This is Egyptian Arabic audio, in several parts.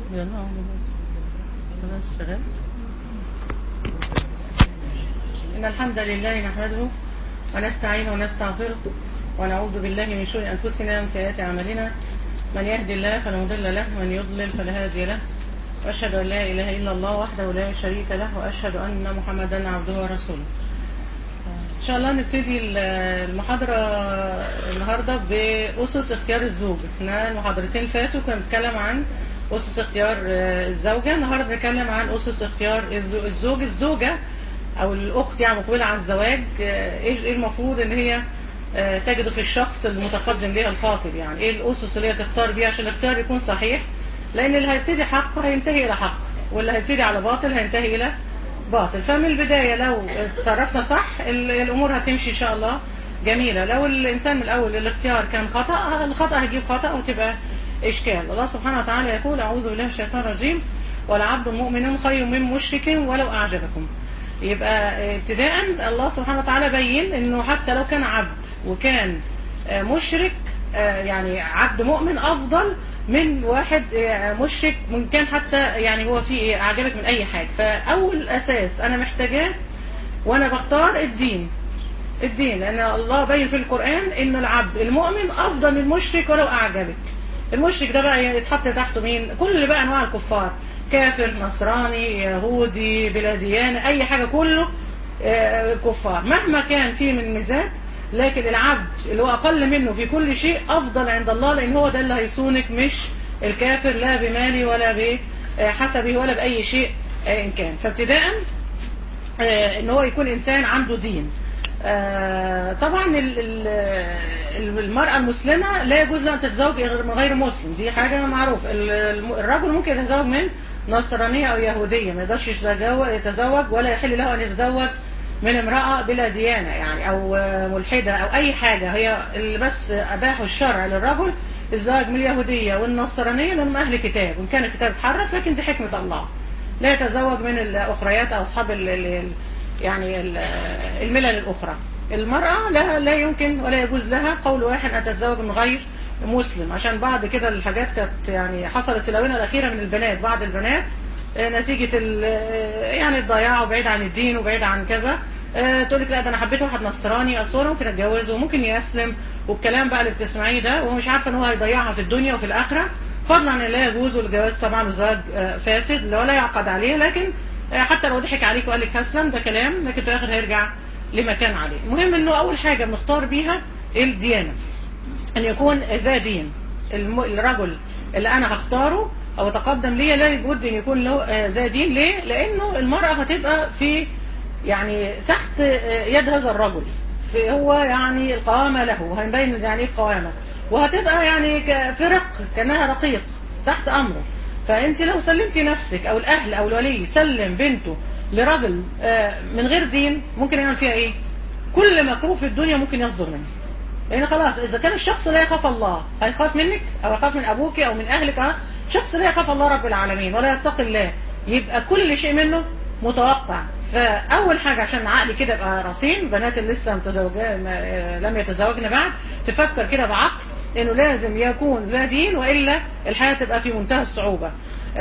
يلا خلاص شغال إن الحمد لله نحمده ونستعينه ونستغفره ونعوذ بالله من شرور أنفسنا ومن سيئات أعمالنا من يهدي الله فلا مضل له ومن يضلل فلا هادي له وأشهد أن لا إله إلا الله وحده لا شريك له وأشهد أن محمدا عبده ورسوله إن شاء الله نبتدي المحاضرة النهاردة بأسس اختيار الزوج احنا المحاضرتين فاتوا كنا بنتكلم عن أسس اختيار الزوجة النهاردة بنتكلم عن أسس اختيار الزوج الزوجة أو الأخت يعني مقبلة على الزواج إيه المفروض إن هي تجد في الشخص المتقدم ليها الخاطب يعني إيه الأسس اللي هي تختار بيها عشان الاختيار يكون صحيح لأن اللي هيبتدي حق هينتهي إلى حق واللي هيبتدي على باطل هينتهي إلى باطل فمن البداية لو تصرفنا صح الأمور هتمشي إن شاء الله جميلة لو الإنسان من الأول الاختيار كان خطأ الخطأ هيجيب خطأ وتبقى إشكال الله سبحانه وتعالى يقول أعوذ بالله من الشيطان الرجيم والعبد مؤمن خير من مشرك ولو أعجبكم يبقى ابتداء الله سبحانه وتعالى بين انه حتى لو كان عبد وكان مشرك يعني عبد مؤمن افضل من واحد مشرك من كان حتى يعني هو في اعجبك من اي حاجة فاول اساس انا محتاجاه وانا بختار الدين الدين لان الله بين في القرآن ان العبد المؤمن افضل من المشرك ولو اعجبك المشرك ده بقى يتحط تحته مين كل بقى انواع الكفار كافر نصراني يهودي بلا ديانة اي حاجة كله كفار مهما كان فيه من ميزات لكن العبد اللي هو اقل منه في كل شيء افضل عند الله لان هو ده اللي هيصونك مش الكافر لا بمالي ولا بحسبه ولا باي شيء ان كان فابتداء ان هو يكون انسان عنده دين طبعا المرأة المسلمة لا يجوز لها ان تتزوج من غير مسلم دي حاجة معروف الرجل ممكن يتزوج من نصرانية او يهودية ما يقدرش يتزوج ولا يحل له ان يتزوج من امرأة بلا ديانة يعني او ملحدة او اي حاجة هي اللي بس اباحوا الشرع للرجل الزواج من اليهودية والنصرانية لهم اهل كتاب وان كان الكتاب اتحرف لكن دي حكمة الله لا يتزوج من الاخريات او اصحاب ال ال يعني الملل الاخرى المرأة لا, لا يمكن ولا يجوز لها قول واحد ان تتزوج من غير مسلم عشان بعد كده الحاجات كانت يعني حصلت في الاونه الاخيره من البنات بعض البنات نتيجة يعني الضياع وبعيد عن الدين وبعيد عن كذا تقول لك لا ده انا حبيت واحد نصراني اصلا ممكن اتجوزه وممكن يسلم والكلام بقى اللي بتسمعيه ده وهو مش عارفه ان هو هيضيعها في الدنيا وفي الاخره فضلا عن لا يجوز الجواز طبعا الزواج فاسد ولا يعقد عليه لكن حتى لو ضحك عليك وقال لك هسلم ده كلام لكن في الاخر هيرجع لما كان عليه المهم انه اول حاجه بنختار بيها الديانه ان يكون ذا دين الرجل اللي انا هختاره او تقدم ليا لا يبد ان يكون له ذا دين ليه لانه المرأة هتبقى في يعني تحت يد هذا الرجل في هو يعني القوامة له هنبين يعني ايه القوامة وهتبقى يعني في رق كانها رقيق تحت امره فانت لو سلمتي نفسك او الاهل او الولي سلم بنته لرجل من غير دين ممكن يعمل فيها ايه كل مكروه في الدنيا ممكن يصدر منه لان خلاص اذا كان الشخص لا يخاف الله هيخاف منك او يخاف من ابوك او من اهلك اه شخص لا يخاف الله رب العالمين ولا يتقي الله يبقى كل شيء منه متوقع فاول حاجة عشان عقلي كده يبقى رصين بنات اللي لسه متزوجة لم يتزوجن بعد تفكر كده بعقل انه لازم يكون ذا دين والا الحياة تبقى في منتهى الصعوبة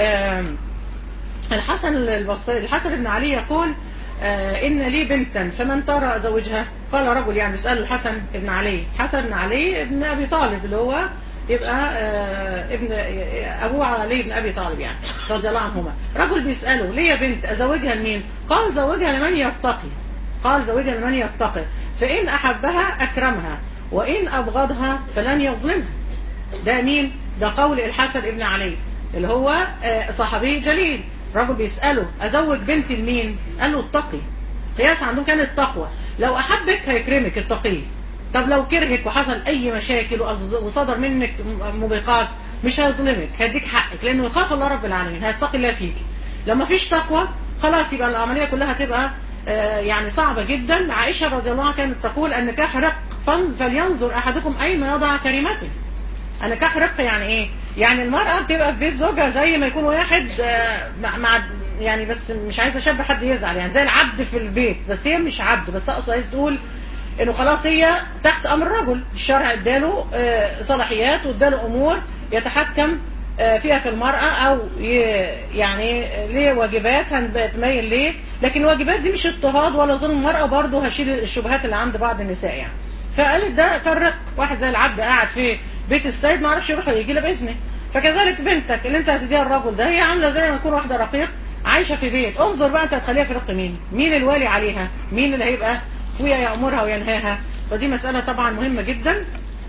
الحسن البصري الحسن بن علي يقول آه إن لي بنتا فمن ترى أزوجها قال رجل يعني بيسأله الحسن بن علي حسن بن علي ابن أبي طالب اللي هو يبقى آه ابن أبوه علي بن أبي طالب يعني رضي الله عنهما رجل بيسأله ليه يا بنت أزوجها لمين قال زوجها لمن يتقي قال زوجها لمن يتقي فإن أحبها أكرمها وإن أبغضها فلن يظلمها ده مين ده قول الحسن ابن علي اللي هو آه صحابي جليل رجل بيسأله أزوج بنتي لمين قال له التقي قياس عندهم كان التقوى لو أحبك هيكرمك التقي طب لو كرهك وحصل أي مشاكل وصدر منك مبيقات مش هيظلمك هيديك حقك لأنه يخاف الله رب العالمين هيتقي الله فيك لو ما فيش تقوى خلاص يبقى العملية كلها تبقى يعني صعبة جدا عائشة رضي الله عنها كانت تقول أن نكاح رق فلينظر أحدكم أين يضع كلمته نكاح رق يعني إيه يعني المرأة بتبقى في بيت زوجها زي ما يكون واحد مع يعني بس مش عايزه اشبه حد يزعل يعني زي العبد في البيت بس هي مش عبد بس اقصد عايز تقول انه خلاص هي تحت امر الرجل الشرع اداله صلاحيات واداله امور يتحكم آه، فيها في المرأة او ي- يعني ليه واجبات هنتميل ليه لكن الواجبات دي مش اضطهاد ولا ظلم المرأة برضه هشيل الشبهات اللي عند بعض النساء يعني فقالت ده فرق واحد زي العبد قاعد في بيت السيد ما عرفش يروح ويجي له باذنه فكذلك بنتك اللي انت هتديها الرجل ده هي عامله زي ما تكون واحده رقيق عايشه في بيت انظر بقى انت هتخليها في رق مين مين الوالي عليها مين اللي هيبقى اخويا يامرها وينهاها فدي مساله طبعا مهمه جدا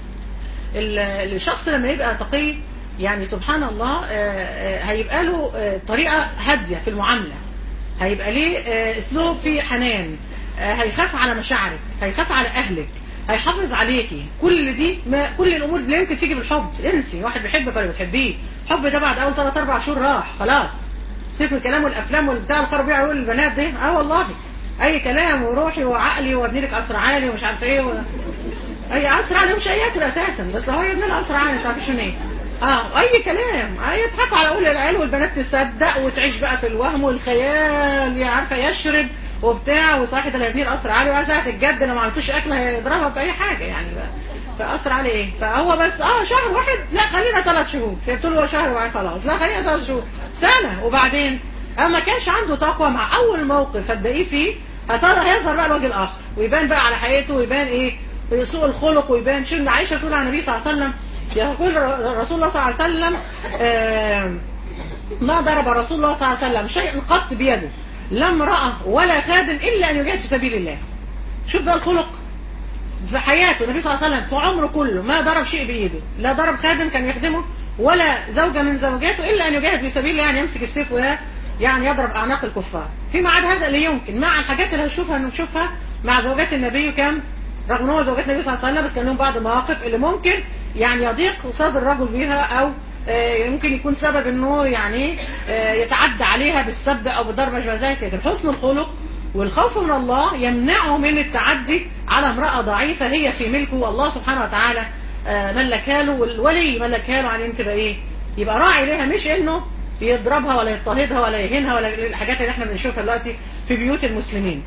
ال- الشخص لما يبقى تقي يعني سبحان الله آه، آه، هيبقى له آه، طريقه هاديه في المعامله هيبقى ليه آه، اسلوب فيه حنان آه، هيخاف على مشاعرك هيخاف على اهلك هيحافظ عليكي كل دي ما كل الامور اللي يمكن تيجي بالحب انسي واحد بيحبك ولا بتحبيه الحب ده بعد اول ثلاث اربع شهور راح خلاص سيبك من الكلام والافلام والبتاع الخرب يقول البنات دي اه والله اي كلام وروحي وعقلي وابني لك قصر عالي ومش عارفه ايه و... اي قصر عالي مش هياكل اساسا بس هو يبني لها قصر عالي انت عارفين شنو ايه اه اي كلام اي يضحكوا على قول العيال والبنات تصدق وتعيش بقى في الوهم والخيال يا عارفه يشرب وبتاع وصاحب اللي هيبني القصر عالي وعايز ساعه الجد لو ما عملتوش اكل هيضربها باي حاجه يعني بقى. فقصر عليه ايه فهو بس اه شهر واحد لا خلينا ثلاث شهور جبت له شهر وبعدين خلاص لا خلينا ثلاث شهور سنه وبعدين اما ما كانش عنده تقوى مع اول موقف هتلاقيه فيه هت- هيظهر بقى الوجه الاخر ويبان بقى على حقيقته ويبان ايه سوء الخلق ويبان شو اللي عائشه تقول عن النبي صلى الله عليه وسلم يقول ر- رسول الله صلى الله عليه وسلم آه ما ضرب رسول الله صلى الله عليه وسلم شيئا قط بيده لا امرأة ولا خادم إلا أن يجاهد في سبيل الله شوف بقى الخلق في حياته النبي صلى الله عليه وسلم في عمره كله ما ضرب شيء بإيده لا ضرب خادم كان يخدمه ولا زوجة من زوجاته إلا أن يجاهد في سبيل الله يعني يمسك السيف ويا يعني يضرب أعناق الكفار فيما عدا هذا اللي يمكن مع الحاجات اللي هنشوفها نشوفها مع زوجات النبي كم رغم ان هو زوجات النبي صلى الله عليه وسلم بس كان لهم بعض المواقف اللي ممكن يعني يضيق صدر الرجل بيها او آه، ممكن يكون سبب انه يعني آه، يتعدى عليها بالسب او بالضرب مش ذلك لكن حسن الخلق والخوف من الله يمنعه من التعدي على امرأة ضعيفة هي في ملكه والله سبحانه وتعالى آه، ملكها له والولي ملكها له عن ان تبقى ايه يبقى راعي ليها مش انه يضربها ولا يضطهدها ولا يهينها ولا الحاجات اللي احنا بنشوفها دلوقتي في بيوت المسلمين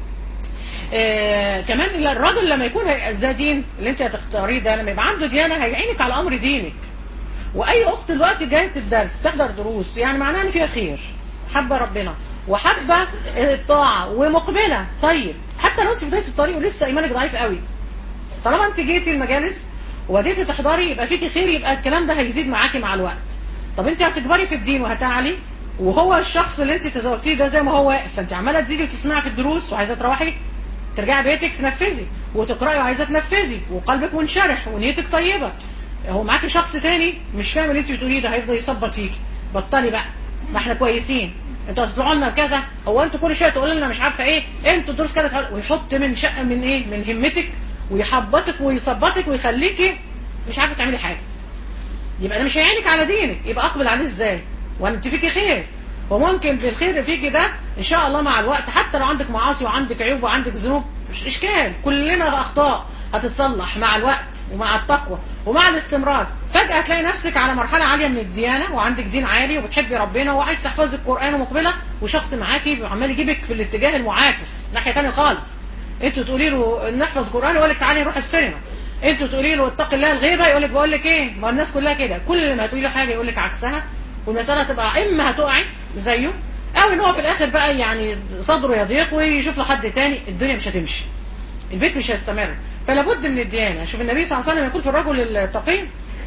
آه كمان إلا الراجل لما يكون ذا دين اللي انت هتختاريه ده لما يبقى عنده ديانه هيعينك على امر دينك واي اخت دلوقتي جايه الدرس تحضر دروس يعني معناها ان فيها خير حابه ربنا وحابه الطاعه ومقبله طيب حتى لو انت في بدايه الطريق ولسه ايمانك ضعيف قوي طالما انت جيتي المجالس وبديتي تحضري يبقى فيكي خير يبقى الكلام ده هيزيد معاكي مع الوقت طب انت هتكبري في الدين وهتعلي وهو الشخص اللي انت تزوجتيه ده زي ما هو واقف فانت عماله تزيدي وتسمعي في الدروس وعايزه تروحي ترجعي بيتك تنفذي وتقراي وعايزه تنفذي وقلبك منشرح ونيتك طيبه هو معاكي شخص تاني مش فاهم اللي انت بتقوليه ده هيفضل يصبط فيكي بطلي بقى ما احنا كويسين انتوا هتطلعوا لنا بكذا هو انتوا كل شويه تقولوا لنا مش عارفه ايه انتوا الدروس كده تحل- ويحط من شقه من ايه من همتك ويحبطك ويثبطك ويخليكي مش عارفه تعملي حاجه يبقى ده مش هيعينك على دينك يبقى اقبل عليه ازاي وانت فيكي خير وممكن بالخير اللي فيكي ده ان شاء الله مع الوقت حتى لو عندك معاصي وعندك عيوب وعندك ذنوب مش اشكال كلنا اخطاء هتتصلح مع الوقت ومع التقوى ومع الاستمرار فجأة هتلاقي نفسك على مرحلة عالية من الديانة وعندك دين عالي وبتحبي ربنا وعايز تحفظي القرآن ومقبلة وشخص معاكي عمال يجيبك في الاتجاه المعاكس ناحية تانية خالص انتوا تقولي له نحفظ قرآن يقول لك تعالي نروح السينما انتوا تقولي له اتقي الله الغيبة يقول لك بقول لك ايه ما الناس كلها كده كل ما هتقولي له حاجة يقول لك عكسها والمسألة تبقى اما هتقعي زيه او ان هو في الاخر بقى يعني صدره يضيق ويشوف له حد تاني الدنيا مش هتمشي البيت مش هيستمر فلا بد من الديانة شوف النبي صلى الله عليه وسلم يقول في الرجل التقي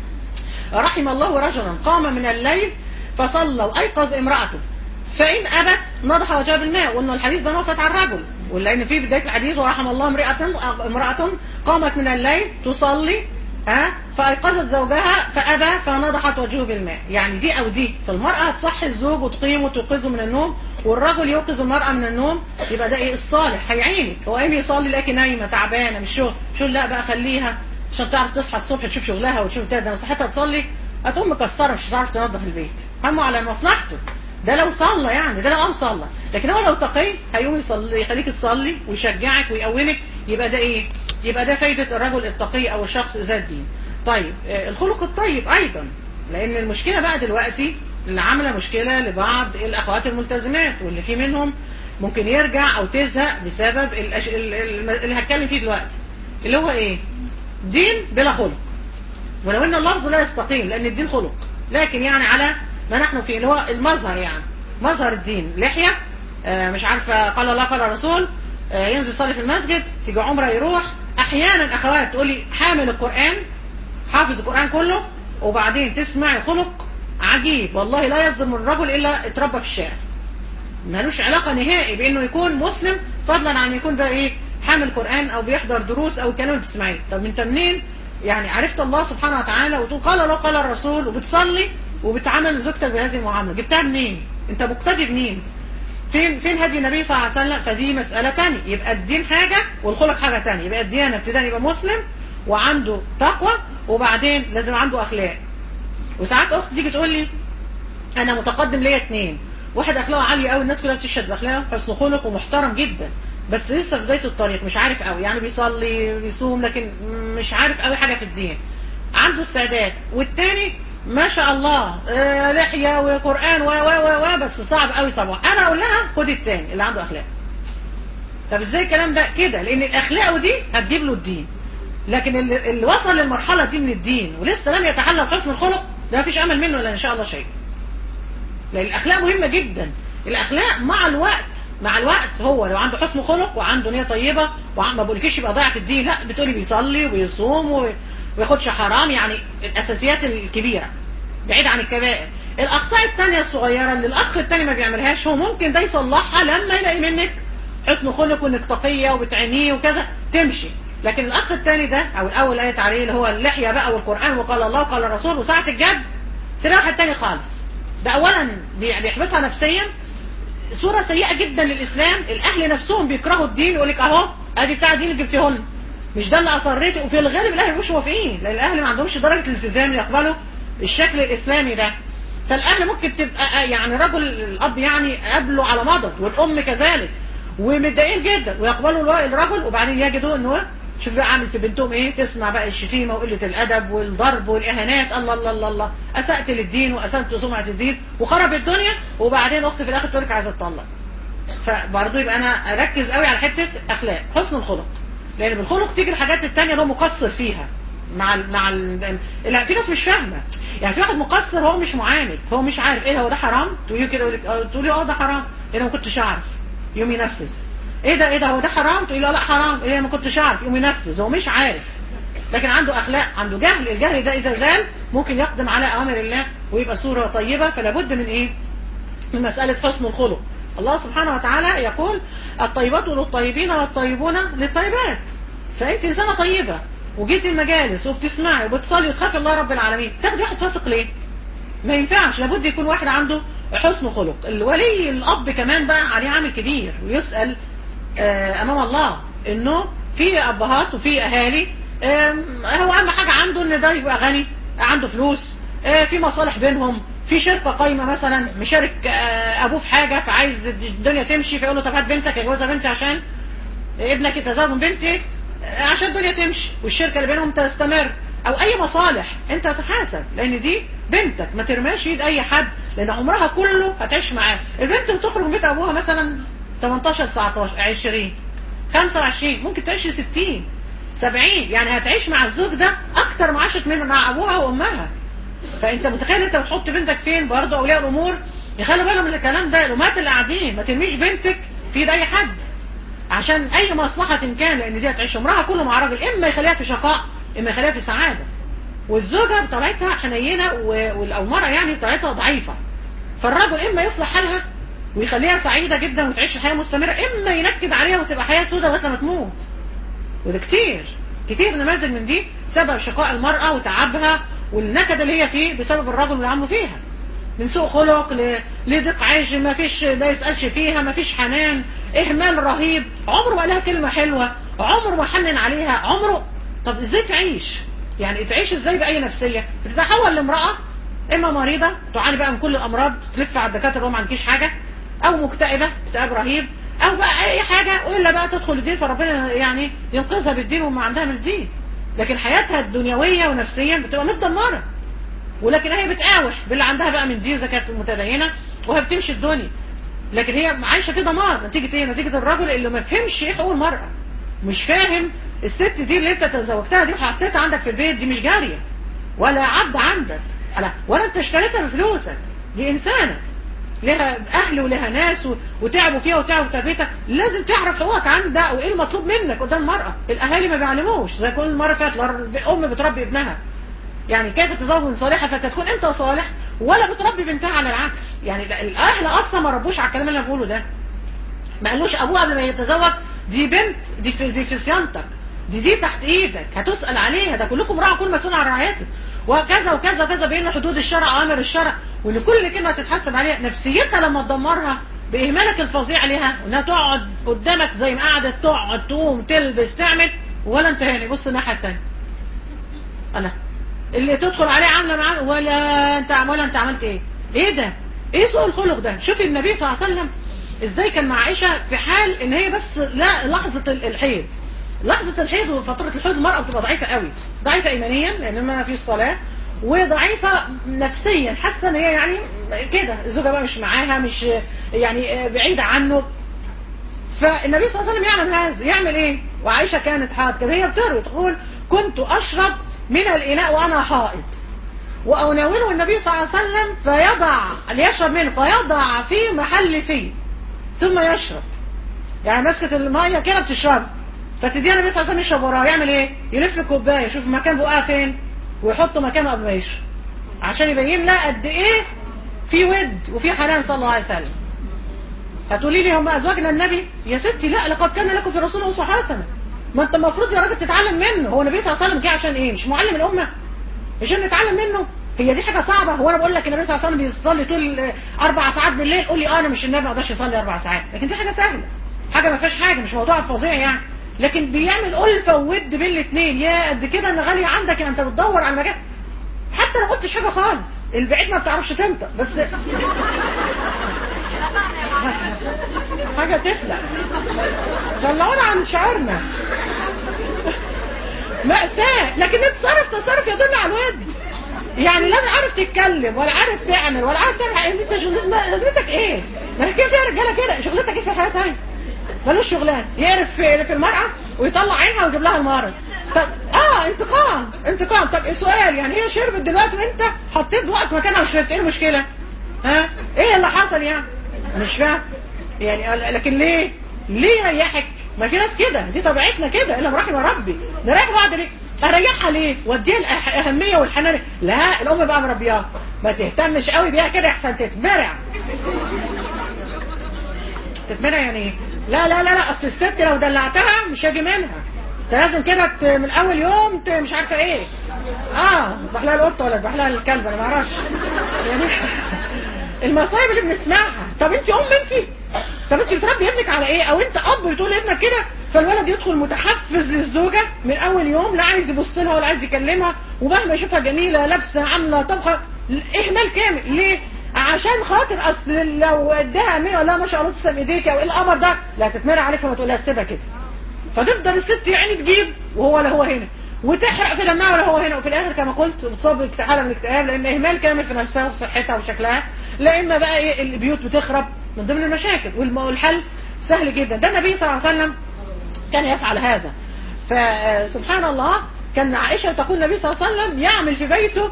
رحم الله رجلا قام من الليل فصلى وايقظ امرأته فإن أبت نضح وجاب الماء وأن الحديث ده نوفت على الرجل ولأن في بداية الحديث ورحم الله امرأة امرأة قامت من الليل تصلي ها فأيقظت زوجها فأبى فنضحت وجهه بالماء يعني دي أو دي فالمرأة هتصحي الزوج وتقيمه وتوقظه من النوم والرجل يوقظ المرأة من النوم يبقى ده إيه الصالح هيعينك هو قايم يصلي لكن نايمة تعبانة مش شغل شغل لا بقى خليها عشان تعرف تصحى الصبح تشوف شغلها وتشوف ده ده صحتها تصلي هتقوم مكسرة مش هتعرف تنظف البيت همه على مصلحته ده لو صلى يعني ده لو قام صلى لكن هو لو تقي هيقوم يصلي يخليك تصلي ويشجعك ويقومك يبقى ده ايه يبقى ده فايدة الرجل التقي او الشخص ذات الدين طيب آه، الخلق الطيب ايضا لان المشكلة بقى دلوقتي اللي عاملة مشكلة لبعض الاخوات الملتزمات واللي في منهم ممكن يرجع او تزهق بسبب الأش... ال- ال- اللي هتكلم فيه دلوقتي اللي هو ايه دين بلا خلق ولو ان اللفظ لا يستقيم لان الدين خلق لكن يعني على ما نحن فيه اللي هو المظهر يعني مظهر الدين لحية آه، مش عارفة قال الله قال الرسول آه، ينزل يصلي في المسجد تيجي عمره يروح احيانا اخوات تقولي حامل القرآن حافظ القرآن كله وبعدين تسمع خلق عجيب والله لا يصدر من الرجل الا اتربى في الشارع ملوش علاقة نهائي بانه يكون مسلم فضلا عن يكون بقى ايه حامل قرآن او بيحضر دروس او كلام تسمعيه طب انت منين يعني عرفت الله سبحانه وتعالى وتقول قال الله قال الرسول وبتصلي وبتعامل زوجتك بهذه المعاملة جبتها منين انت مقتدي منين فين فين هدي النبي صلى الله عليه وسلم فدي مسألة تانية يبقى الدين حاجة والخلق حاجة تانية يبقى الديانة ابتداء يبقى مسلم وعنده تقوى وبعدين لازم عنده اخلاق وساعات اخت تيجي تقول لي انا متقدم ليا اتنين واحد اخلاقه عاليه قوي الناس كلها بتشهد باخلاقه حسن خلق ومحترم جدا بس لسه في بدايه الطريق مش عارف قوي يعني بيصلي بيصوم لكن مش عارف قوي حاجه في الدين عنده استعداد والتاني ما شاء الله آه، لحيه وقران و و و و بس صعب قوي طبعا انا اقول لها خد التاني اللي عنده اخلاق طب ازاي الكلام ده كده لان الاخلاق دي هتجيب له الدين لكن اللي, اللي وصل للمرحله دي من الدين ولسه لم يتحلى بحسن الخلق ده مفيش امل منه الا ان شاء الله شيء لان الاخلاق مهمه جدا الاخلاق مع الوقت مع الوقت هو لو عنده حسن خلق وعنده نيه طيبه وما بقولكيش يبقى ضايع في الدين لا بتقولي بيصلي وبيصوم وما ياخدش حرام يعني الاساسيات الكبيره بعيد عن الكبائر الاخطاء الثانيه الصغيره اللي الاخ الثاني ما بيعملهاش هو ممكن ده يصلحها لما يلاقي منك حسن خلق وانك تقيه وبتعينيه وكذا تمشي لكن الاخ الثاني ده او الاول ايه عليه اللي هو اللحيه بقى والقران وقال الله وقال الرسول وساعه الجد تلاقي واحد تاني خالص ده اولا بي- بيحبطها نفسيا صورة سيئة جدا للإسلام الأهل نفسهم بيكرهوا الدين يقول لك أهو أدي بتاع الدين اللي جبتيه لنا مش ده اللي أصريته وفي الغالب الأهل مش موافقين لأن الأهل ما عندهمش درجة الالتزام يقبلوا الشكل الإسلامي ده فالأهل ممكن تبقى يعني رجل الأب يعني قبله على مضض والأم كذلك ومتضايقين جدا ويقبلوا الو- الرجل وبعدين يجدوا إنه شوف بقى عامل في بنتهم ايه تسمع بقى الشتيمة وقلة الأدب والضرب والإهانات الله الله الله الله أسأت للدين وأسأت سمعة الدين وخرب الدنيا وبعدين أختي في الآخر تقول لك عايزة تطلق فبرضه يبقى انا اركز قوي على حته اخلاق حسن الخلق لان بالخلق تيجي الحاجات التانية اللي هو مقصر فيها مع ال مع ال لا في ناس مش فاهمه يعني في واحد مقصر هو مش معاند هو مش عارف ايه هو ده حرام تقولي كده يقول لك آه، تقولي اه ده حرام ايه ده ما كنتش اعرف يوم ينفذ ايه ده ايه ده هو ده حرام تقولي له لا حرام ايه ما كنتش اعرف يوم ينفذ هو مش عارف لكن عنده اخلاق عنده جهل الجهل ده اذا زال ممكن يقدم على اوامر الله ويبقى صوره طيبه فلا بد من ايه من مسألة حسن الخلق الله سبحانه وتعالى يقول الطيبات للطيبين والطيبون للطيبات فأنت إنسانة طيبة وجيتي المجالس وبتسمعي وبتصلي وتخافي الله رب العالمين تاخدي واحد فاسق ليه؟ ما ينفعش لابد يكون واحد عنده حسن خلق الولي الأب كمان بقى عليه عامل كبير ويسأل آه، أمام الله إنه في أبهات وفي أهالي آم، هو أهم حاجة عنده إن ده يبقى غني عنده فلوس آه، في مصالح بينهم في شركة قايمة مثلا مشارك آه، أبوه في حاجة فعايز الدنيا تمشي فيقول له طب هات بنتك يجوزها بنتي عشان ابنك يتزوج من بنتي آه، عشان الدنيا تمشي والشركة اللي بينهم تستمر او اي مصالح انت تحاسب لان دي بنتك ما ترماش ايد اي حد لان عمرها كله هتعيش معاه البنت بتخرج من بيت ابوها مثلا 18 19 20 25 ممكن تعيش 60 70 يعني هتعيش مع الزوج ده اكتر ما عاشت من مع ابوها وامها فانت متخيل انت بتحط بنتك فين برضه اولياء الامور يخلوا بالهم من الكلام ده الامهات اللي قاعدين ما ترميش بنتك في ايد اي حد عشان اي مصلحة كان لان دي هتعيش عمرها كله مع راجل اما يخليها في شقاء اما يخليها في سعادة والزوجة بطبيعتها حنينة و- او المرأة يعني بطبيعتها ضعيفة فالرجل اما يصلح حالها ويخليها سعيدة جدا وتعيش حياة مستمرة اما ينكد عليها وتبقى حياة سودة لغاية لما تموت وده كتير كتير نماذج من دي سبب شقاء المرأة وتعبها والنكد اللي هي فيه بسبب الرجل اللي عمله فيها من سوء خلق ل- لضيق عيش ما فيش ما يسألش فيها ما فيش حنان اهمال رهيب عمره ما قال لها كلمة حلوة عمره ما حنن عليها عمره طب ازاي تعيش يعني تعيش ازاي بأي نفسية بتتحول لامرأة اما مريضة تعاني بقى من كل الامراض تلف على الدكاترة وما عندكيش حاجة او مكتئبة اكتئاب رهيب او بقى اي حاجة والا بقى تدخل الدين فربنا يعني ينقذها بالدين وما عندها من الدين لكن حياتها الدنيوية ونفسيا بتبقى متدمرة ولكن هي بتقاوح باللي عندها بقى من دين اذا كانت متدينه وهي بتمشي الدنيا لكن هي عايشه كده نار نتيجه ايه نتيجه الرجل اللي ما فهمش ايه حقوق المراه مش فاهم الست دي اللي انت تزوجتها دي وحطيتها عندك في البيت دي مش جاريه ولا عبد عندك لا ولا انت اشتريتها بفلوسك دي انسانه لها اهل ولها ناس و... وتعبوا فيها وتعبوا في تربيتها لازم تعرف حقوقك عندها وايه المطلوب منك قدام المراه الاهالي ما بيعلموش زي كل مره فاتت ام بتربي ابنها يعني كيف تزوج من صالحه فتكون انت صالح ولا بتربي بنتها على العكس يعني الاهل اصلا ما ربوش على الكلام اللي انا بقوله ده ما قالوش ابوه قبل ما يتزوج دي بنت دي في, دي في صيانتك دي دي تحت ايدك هتسال عليها ده كلكم راعي كل مسؤول عن رعايته وكذا وكذا وكذا بين حدود الشرع اوامر الشرع وان كل كلمه تتحسب عليها نفسيتها لما تدمرها باهمالك الفظيع ليها وانها تقعد قدامك زي ما قعدت تقعد تقوم تلبس تعمل ولا انت هنا بص الناحيه الثانيه انا اللي تدخل عليه عامله معاه ولا انت ولا انت عملت ايه ايه ده ايه سوء الخلق ده شوفي النبي صلى الله عليه وسلم ازاي كان مع عائشه في حال ان هي بس لا لحظه الحيض لحظه الحيض وفتره الحيض المراه بتبقى ضعيفه قوي ضعيفه ايمانيا لان ما فيش صلاه وضعيفه نفسيا حاسه ان هي يعني كده الزوجه بقى مش معاها مش يعني بعيده عنه فالنبي صلى الله عليه وسلم يعلم هذا يعمل ايه وعائشه كانت حائض كده هي بتروي تقول كنت اشرب من الاناء وانا حائض وأناوله النبي صلى الله عليه وسلم فيضع ليشرب منه فيضع في محل فيه ثم يشرب يعني مسكة المية كده بتشرب فتديها النبي صلى الله عليه وسلم يشرب وراها يعمل ايه يلف الكوبايه يشوف مكان بقها فين ويحطه مكانه قبل ما يشرب عشان يبين لها قد ايه في ود وفي حنان صلى الله عليه وسلم هتقولي لي هم ازواجنا النبي يا ستي لا لقد كان لكم في الرسول اسوه حسنه ما انت المفروض يا راجل تتعلم منه هو النبي صلى الله عليه وسلم جه عشان ايه مش معلم الامه عشان نتعلم منه هي دي حاجه صعبه هو انا بقول لك النبي صلى الله عليه وسلم بيصلي طول اربع ساعات بالليل قول لي اه انا مش النبي ما اقدرش يصلي اربع ساعات لكن دي حاجه سهله حاجه ما فيهاش حاجه مش موضوع فظيع يعني لكن بيعمل ألفة وود بين الاثنين يا قد كده ان غالية عندك انت بتدور على مكان حتى لو قلتش حاجة خالص البعيد ما بتعرفش تنطق بس حاجة تفلق طلعونا عن شعورنا مأساة لكن التصرف تصرف يدل على الود يعني لا عارف تتكلم ولا عارف تعمل ولا عارف تعمل انت لازمتك ايه ما كده فيها رجاله كده شغلتك ايه في الحياه هاي ملوش شغلان يعرف في, في المرأة ويطلع عينها ويجيب لها المرض طب اه انتقام انتقام طب السؤال يعني هي شربت دلوقتي وانت حطيت وقت مكانها وشربت ايه المشكلة ها ايه اللي حصل يعني مش فاهم يعني لكن ليه ليه ريحك ما في ناس كده دي طبيعتنا كده الا رحم ربي نريح بعض ليه اريحها ليه واديها الاهميه والحنان لا الام بقى مربياها ما تهتمش قوي بيها كده احسن تتمرع تتمرع يعني ايه لا لا لا لا اصل الست لو دلعتها مش هاجي منها انت لازم كده من اول يوم مش عارفه ايه اه بحلها القطه ولا بحلها الكلب انا ما اعرفش يعني المصايب اللي بنسمعها طب انت ام انت طب انت بتربي ابنك على ايه او انت اب بتقول لابنك كده فالولد يدخل متحفز للزوجه من اول يوم لا عايز يبص لها ولا عايز يكلمها ومهما يشوفها جميله لابسه عامله طبخه اهمال كامل ليه عشان خاطر اصل لو اداها 100 ولا ما شاء الله تسلم ايديك او ايه القمر ده لا تتمرع عليك وما تقول لها سيبها كده فتفضل الست يعني تجيب وهو لا هو هنا وتحرق في دمها ولا هو هنا وفي الاخر كما قلت بتصاب حاله من الاكتئاب لان اهمال كامل في نفسها وفي صحتها وشكلها لا اما بقى ايه البيوت بتخرب من ضمن المشاكل والحل سهل جدا ده النبي صلى الله عليه وسلم كان يفعل هذا فسبحان الله كان عائشه تقول النبي صلى الله عليه وسلم يعمل في بيته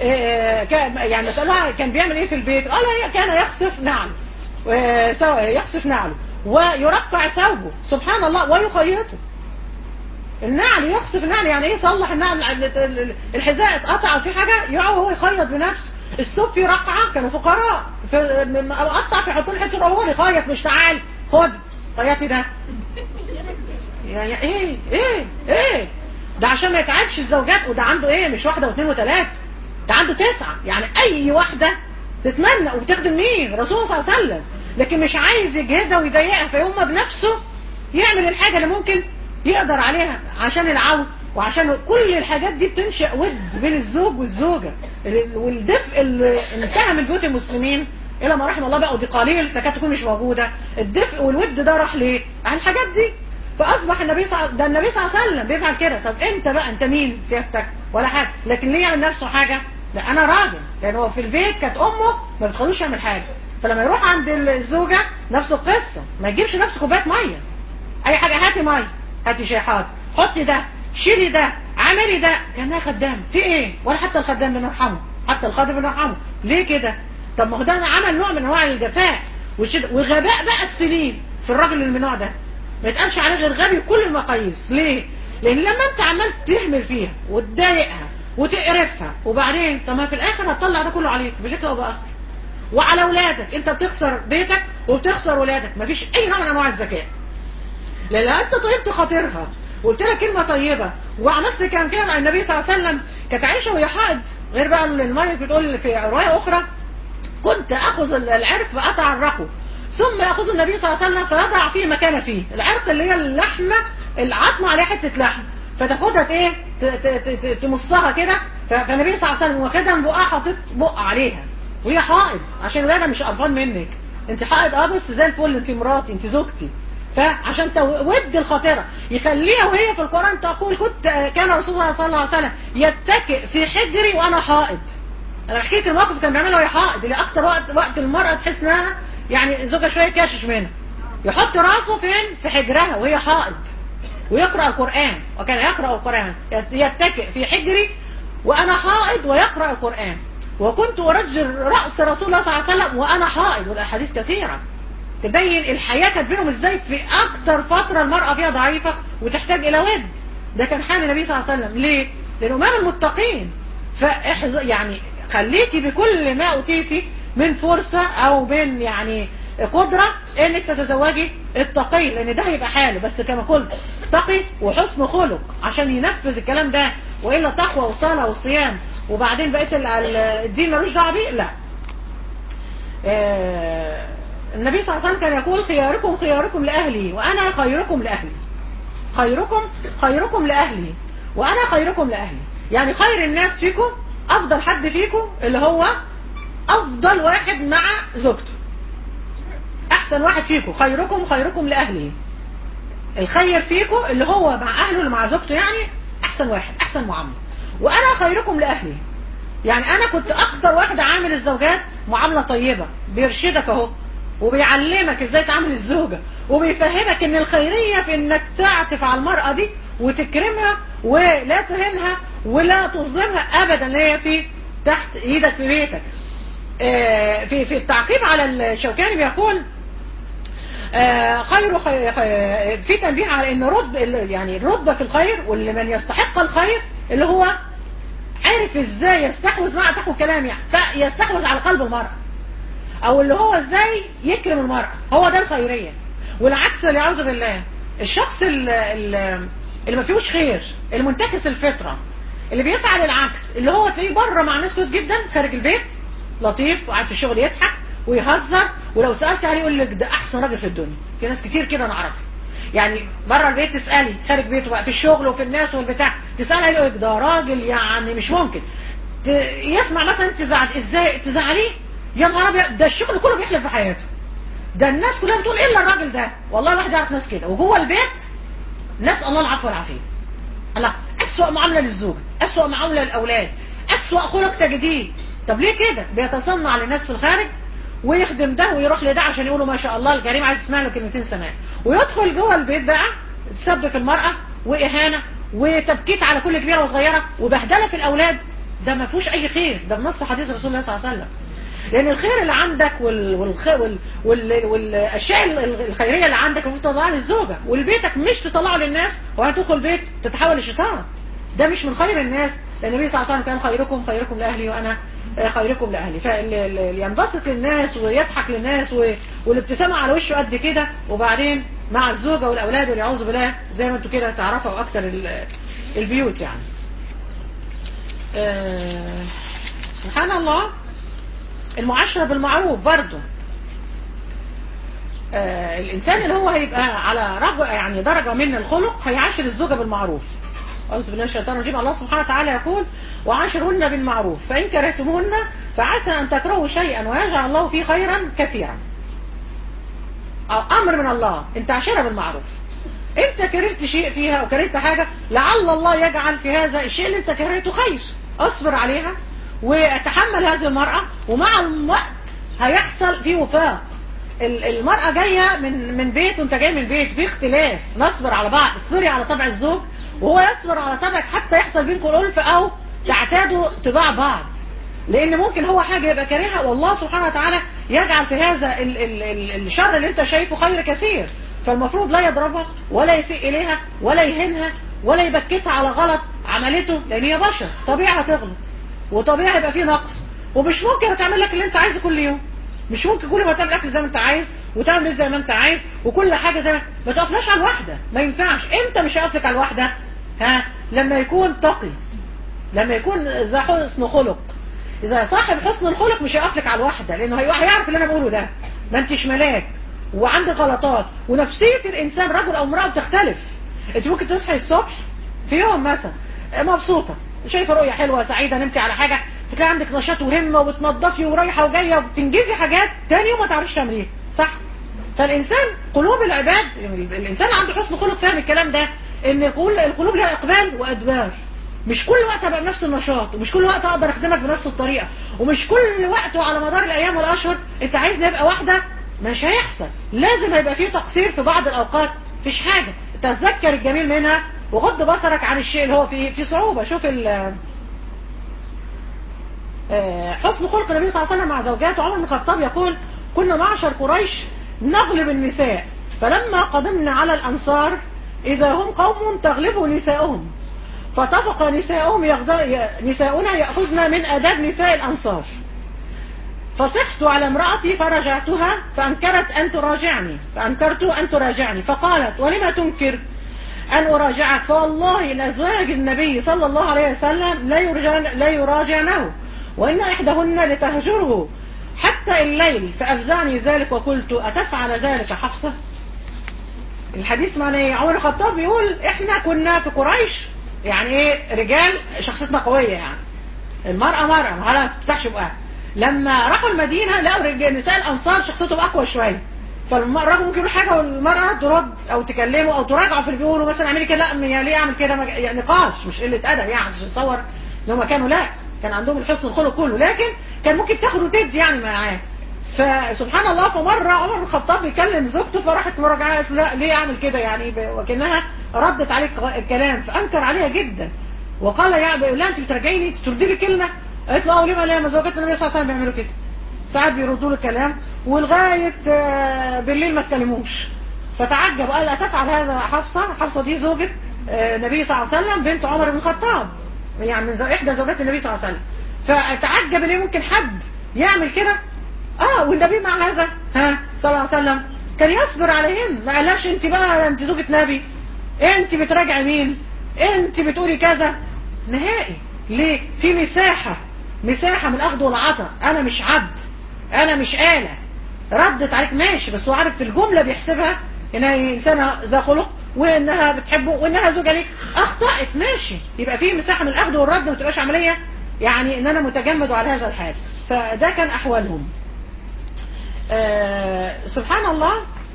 يعني سألوها كان بيعمل ايه في البيت قال كان يخسف نعل يخسف نعله ويرقع ثوبه سبحان الله ويخيطه النعل يخسف النعل يعني ايه يصلح النعل الحذاء اتقطع في حاجة يقعد هو يخيط بنفسه السوق في رقعة كانوا فقراء قطع في حطوا حته هو يخيط مش تعال خد خيطي ده يعني ايه ايه ايه ده عشان ما يتعبش الزوجات وده عنده ايه مش واحدة واثنين وثلاثة ده عنده تسعة يعني اي واحدة تتمنى وتخدم مين الرسول صلى الله عليه وسلم لكن مش عايز يجهدها ويضايقها فيقوم بنفسه يعمل الحاجة اللي ممكن يقدر عليها عشان العون وعشان كل الحاجات دي بتنشأ ود بين الزوج والزوجة والدفء اللي انتهى من بيوت المسلمين إلى ما رحم الله بقى ودي قليل تكاد تكون مش موجودة الدفء والود ده راح ليه على الحاجات دي فأصبح النبي صلى ده النبي صلى الله عليه وسلم بيفعل كده طب انت بقى انت مين سيادتك ولا حاجة لكن ليه يعمل نفسه حاجة لا انا راجل لان هو في البيت كانت امه ما بتخلوش يعمل حاجة فلما يروح عند الزوجة نفس القصة ما يجيبش نفسه كوبايه مية اي حاجة هاتي مية هاتي شاي حاضر حطي ده شيلي ده عملي ده كانها خدام في ايه ولا حتى الخدام بنرحمه حتى الخادم بنرحمه ليه كده طب ما هو ده عمل نوع من انواع الجفاء وشد- وغباء بقى السنين في الراجل اللي من النوع ده ما يتقالش عليه غير غبي بكل المقاييس ليه لان لما انت عمال تهمل فيها وتضايقها وتقرفها وبعدين طب ما في الاخر هتطلع ده كله عليك بشكل او باخر وعلى اولادك انت بتخسر بيتك وبتخسر ولادك مفيش اي نوع من انواع الذكاء لان انت طيبت خاطرها وقلت لها كلمه طيبه وعملت كلام كده مع النبي صلى الله عليه وسلم كانت عايشه وهي حائض غير بقى الميه بتقول في روايه اخرى كنت اخذ العرق فاتعرقه ثم ياخذ النبي صلى الله عليه وسلم فيضع فيه مكان فيه العرق اللي هي اللحمه العظمه عليها حته لحم فتاخدها ايه ت- ت- ت- تمصها كده ف- فالنبي صلى الله عليه وسلم واخدها من بقها حاطط بق عليها وهي حائض عشان ولادها مش قرفان منك انت حائض اه بس زي الفل انت مراتي انت زوجتي فعشان تود الخاطره يخليها وهي في القران تقول كنت كان رسول الله صلى الله عليه وسلم يتكئ في حجري وانا حائض انا حكيت الموقف كان بيعمله وهي حائض اللي اكتر وقت وقت المراه تحس انها يعني زوجها شويه كاشش منها يحط راسه فين في حجرها وهي حائض ويقرا القران وكان يقرا القران يتكئ في حجري وانا حائض ويقرا القران وكنت ارجل راس رسول الله صلى الله عليه وسلم وانا حائض والاحاديث كثيره تبين الحياه كانت بينهم ازاي في اكتر فتره المراه فيها ضعيفه وتحتاج الى ود ده كان حال النبي صلى الله عليه وسلم ليه؟ لانه امام المتقين فاحذ يعني خليكي بكل ما اوتيتي من فرصه او من يعني قدره انك تتزوجي التقي لان ده هيبقى حاله بس كما قلت تقي وحسن خلق عشان ينفذ الكلام ده والا تقوى والصلاه والصيام وبعدين بقيه ال- ال- الدين ملوش دعوه بيه لا آه، النبي صلى الله عليه وسلم كان يقول خياركم خياركم لاهلي وانا خيركم لاهلي خيركم خيركم لأهلي وأنا خيركم لأهلي يعني خير الناس فيكم أفضل حد فيكم اللي هو أفضل واحد مع زوجته أحسن واحد فيكم خيركم خيركم لأهلي الخير فيكم اللي هو مع أهله اللي مع زوجته يعني أحسن واحد أحسن معاملة وأنا خيركم لأهلي يعني أنا كنت أكتر واحد عامل الزوجات معاملة طيبة بيرشدك أهو وبيعلمك ازاي تعامل الزوجة وبيفهمك ان الخيرية في انك تعطف على المرأة دي وتكرمها ولا تهينها ولا تظلمها ابدا اللي هي في تحت ايدك في بيتك آه، في في التعقيب على الشوكاني بيقول آه، خير خي... خي... في تنبيه على ان رتب يعني الرتبه في الخير واللي من يستحق الخير اللي هو عارف ازاي يستحوذ مع تاخد كلام يعني فيستحوذ على قلب المرأة او اللي هو ازاي يكرم المرأة هو ده الخيرية والعكس والعياذ بالله الشخص اللي, اللي ما فيهوش خير المنتكس الفطرة اللي بيفعل العكس اللي هو تلاقيه بره مع ناس كويس جدا خارج البيت لطيف وقاعد في الشغل يضحك ويهزر ولو سألت عليه يقول لك ده احسن راجل في الدنيا في ناس كتير كده انا اعرفها يعني بره البيت تسالي خارج بيته بقى في الشغل وفي الناس والبتاع تسالها يقول لك ده راجل يعني مش ممكن ت- يسمع مثلا انت زعل ازاي تزعليه يا نهار ابيض ده الشغل كله بيحلف في حياته ده الناس كلها بتقول الا الراجل ده والله الواحد يعرف ناس كده وجوه البيت نسال الله العفو والعافيه الله اسوأ معامله للزوج اسوأ معامله للاولاد اسوأ خلق تجديد طب ليه كده بيتصنع للناس في الخارج ويخدم ده ويروح لده عشان يقولوا ما شاء الله الكريم عايز يسمع له كلمتين سماع ويدخل جوه البيت بقى سب في المرأة واهانة وتبكيت على كل كبيرة وصغيرة وبهدلة في الاولاد ده ما فيهوش اي خير ده بنص حديث رسول الله صلى الله عليه وسلم لان الخير اللي عندك وال... والخ... وال... وال... والاشياء ال- الخيريه اللي عندك المفروض تطلعها للزوجه ولبيتك مش تطلعه للناس وهتدخل بيت تتحول لشيطان ده مش من خير الناس لان النبي صلى الله عليه وسلم كان خيركم خيركم لاهلي وانا آه، خيركم لاهلي فاللي ينبسط للناس ويضحك للناس و... والابتسامه على وشه قد كده وبعدين مع الزوجه والاولاد والعياذ بالله زي ما انتوا كده تعرفوا اكتر ال... البيوت يعني آه، سبحان الله المعاشرة بالمعروف برضه آه الإنسان اللي هو هيبقى على رج... يعني درجة من الخلق هيعاشر الزوجة بالمعروف أعوذ بالله الشيطان الرجيم الله سبحانه وتعالى يقول وعاشرهن بالمعروف فإن كرهتموهن فعسى أن تكرهوا شيئا ويجعل الله فيه خيرا كثيرا أو أمر من الله أنت عاشرها بالمعروف أنت كرهت شيء فيها أو كرهت حاجة لعل الله يجعل في هذا الشيء اللي أنت كرهته خير اصبر عليها واتحمل هذه المرأة ومع الوقت هيحصل في وفاق ال- المرأة جاية من من بيت وانت جاي من بيت في اختلاف نصبر على بعض اصبري على طبع الزوج وهو يصبر على طبعك حتى يحصل بينكم الألف او تعتادوا طباع بعض لان ممكن هو حاجه يبقى كارهها والله سبحانه وتعالى يجعل في هذا ال ال ال الشر اللي انت شايفه خير كثير فالمفروض لا يضربها ولا يسيء اليها ولا يهينها ولا يبكتها على غلط عملته لان هي بشر طبيعي هتغلط وطبيعي يبقى فيه نقص ومش ممكن تعمل لك اللي انت عايزه كل يوم مش ممكن كل ما تعمل اكل زي ما انت عايز وتعمل زي ما انت عايز وكل حاجه زي ما ما تقفلاش على الواحده ما ينفعش امتى مش هيقفلك على الواحده ها لما يكون تقي لما يكون ذا حسن خلق اذا صاحب حسن الخلق مش هيقفلك على الواحده لانه هيعرف اللي انا بقوله ده ما انتش ملاك وعندك غلطات ونفسيه الانسان رجل او امراه بتختلف انت ممكن تصحي الصبح في يوم مثلا مبسوطه شايفه رؤيه حلوه سعيده نمتي على حاجه تلاقي عندك نشاط وهمه وبتنضفي ورايحه وجايه وبتنجزي حاجات تاني يوم ما تعرفش تعمليها صح فالانسان قلوب العباد الانسان اللي عنده حسن خلق فاهم الكلام ده ان القلوب لها اقبال وادبار مش كل وقت ابقى بنفس النشاط ومش كل وقت اقدر اخدمك بنفس الطريقه ومش كل وقت وعلى مدار الايام والاشهر انت عايزني ابقى واحده مش هيحصل لازم هيبقى فيه تقصير في بعض الاوقات مفيش حاجه تذكر الجميل منها وغض بصرك عن الشيء اللي هو فيه في صعوبه شوف ال حسن خلق النبي صلى الله عليه وسلم مع زوجاته عمر بن الخطاب يقول كنا معشر قريش نغلب النساء فلما قدمنا على الأنصار إذا هم قوم تغلب نساؤهم فطفق نساؤهم نساؤنا يأخذن من أداب نساء الأنصار فصحت على امرأتي فرجعتها فأنكرت أن تراجعني فأنكرت أن تراجعني فقالت ولما تنكر أن أراجعك فوالله إن أزواج النبي صلى الله عليه وسلم لا, يرجعن لا يراجعنه وإن إحداهن لتهجره حتى الليل فأفزعني ذلك وقلت أتفعل ذلك حفصة الحديث معناه ايه عمر الخطاب بيقول احنا كنا في قريش يعني ايه رجال شخصيتنا قوية يعني المرأة مرأة خلاص ما تفتحش بقى لما راحوا المدينة لقوا رجال نساء الأنصار شخصيتهم أقوى شوية فالراجل ممكن يقول حاجة والمرأة ترد أو تكلمه أو تراجعه في اللي بيقوله مثلا اعملي كده لا ليه أعمل كده يعني نقاش مش قلة أدب يعني عشان تصور إن هم كانوا لا كان عندهم الحسن الخلق كله لكن كان ممكن تاخد وتدي يعني معاه فسبحان الله فمرة عمر بن الخطاب بيكلم زوجته فراحت مراجعة قالت لا ليه اعمل كده يعني وكانها ردت عليه الكلام فانكر عليها جدا وقال يا بيقول لها انت بتراجعيني تردي لي كلمه قالت له اه ليه ما ليه ما زوجات النبي صلى الله عليه وسلم بيعملوا كده ساعات بيردوا له كلام ولغايه بالليل ما تكلموش فتعجب قال اتفعل هذا حفصه حفصه دي زوجة النبي صلى الله عليه وسلم بنت عمر بن الخطاب يعني من احدى زوجات النبي صلى الله عليه وسلم فتعجب ان ممكن حد يعمل كده اه والنبي مع هذا ها صلى الله عليه وسلم كان يصبر عليهم ما قالهاش انت بقى انت زوجة نبي انت بتراجعي مين انت بتقولي كذا نهائي ليه في مساحة مساحة من الاخذ والعطاء انا مش عبد انا مش آلة ردت عليك ماشي بس هو عارف في الجملة بيحسبها انها انسانة ذا خلق وانها بتحبه وانها زوجة ليك اخطأت ماشي يبقى في مساحة من الاخذ والرد ما تبقاش عملية يعني ان انا متجمد على هذا الحال فده كان احوالهم آه سبحان الله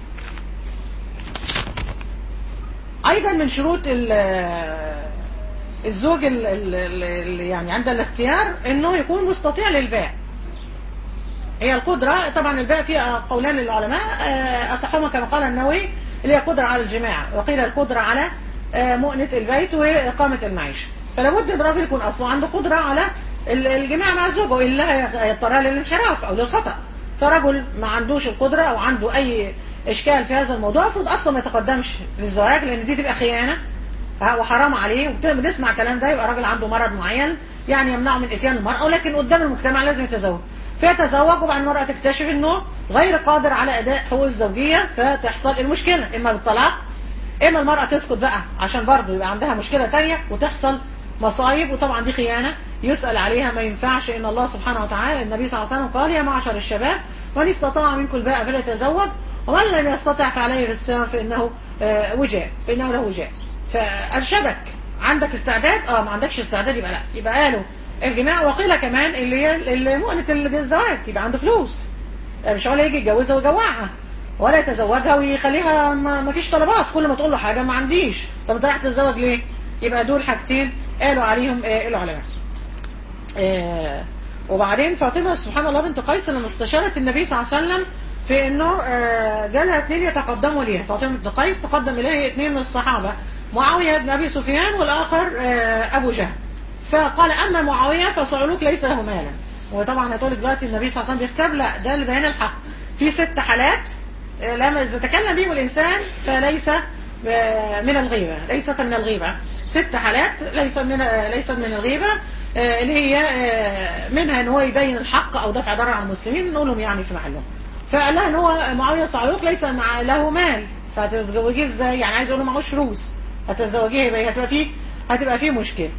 ايضا من شروط الزوج اللي يعني عند الاختيار انه يكون مستطيع للباع هي القدرة طبعا الباع فيها قولان للعلماء اصحهما كما قال النووي اللي هي قدرة على الجماع وقيل القدرة على مؤنة البيت وإقامة المعيشة فلا بد الراجل يكون اصلا عنده قدرة على الجماع مع الزوجة وإلا هيضطر للانحراف أو للخطأ فرجل ما عندوش القدرة أو عنده أي إشكال في هذا الموضوع المفروض أصلا ما يتقدمش للزواج لأن دي تبقى خيانة وحرام عليه وبنسمع الكلام ده يبقى راجل عنده مرض معين يعني يمنعه من إتيان المرأة ولكن قدام المجتمع لازم يتزوج فيتزوج وبعد المرأة تكتشف إنه غير قادر على أداء حقوق الزوجية فتحصل المشكلة إما بالطلاق إما المرأة تسكت بقى عشان برضه يبقى عندها مشكلة تانية وتحصل مصايب وطبعا دي خيانة يسأل عليها ما ينفعش إن الله سبحانه وتعالى النبي صلى الله عليه وسلم قال يا معشر الشباب من استطاع منكم الباء فليتزوج ومن لم يستطع فعليه بالصيام فإنه وجاء فإنه له وجاء فأرشدك عندك استعداد اه ما عندكش استعداد يبقى لا يبقى قالوا الجماع وقيل كمان اللي هي اللي مؤنة الزواج يبقى عنده فلوس مش هو يجي يتجوزها ويجوعها ولا يتزوجها ويخليها ما فيش طلبات كل ما تقول له حاجة ما عنديش طب انت رايح تتزوج ليه يبقى دول حاجتين قالوا عليهم آه العلماء آه وبعدين فاطمة سبحان الله بنت قيس لما استشارت النبي صلى الله عليه وسلم في انه آه جالها اثنين يتقدموا ليها فاطمة بنت قيس تقدم اليه اثنين من الصحابة معاوية بن ابي سفيان والاخر ابو جهل فقال اما معاوية فصعلوك ليس له مالا وطبعا هتقول دلوقتي النبي صلى الله عليه وسلم بيختار لا ده اللي بيان الحق في ست حالات لما إذا تكلم بهم الإنسان فليس من الغيبة ليست من الغيبة ست حالات ليس من ليست من الغيبة اللي هي منها ان هو يبين الحق او دفع ضرر عن المسلمين نقولهم يعني في محلهم فقال لها ان هو معاويه صعلوك ليس مع له مال فهتتزوجيه ازاي يعني عايز اقول له معهوش فلوس هتتزوجيه يبقى هتبقى فيه هتبقى فيه مشكله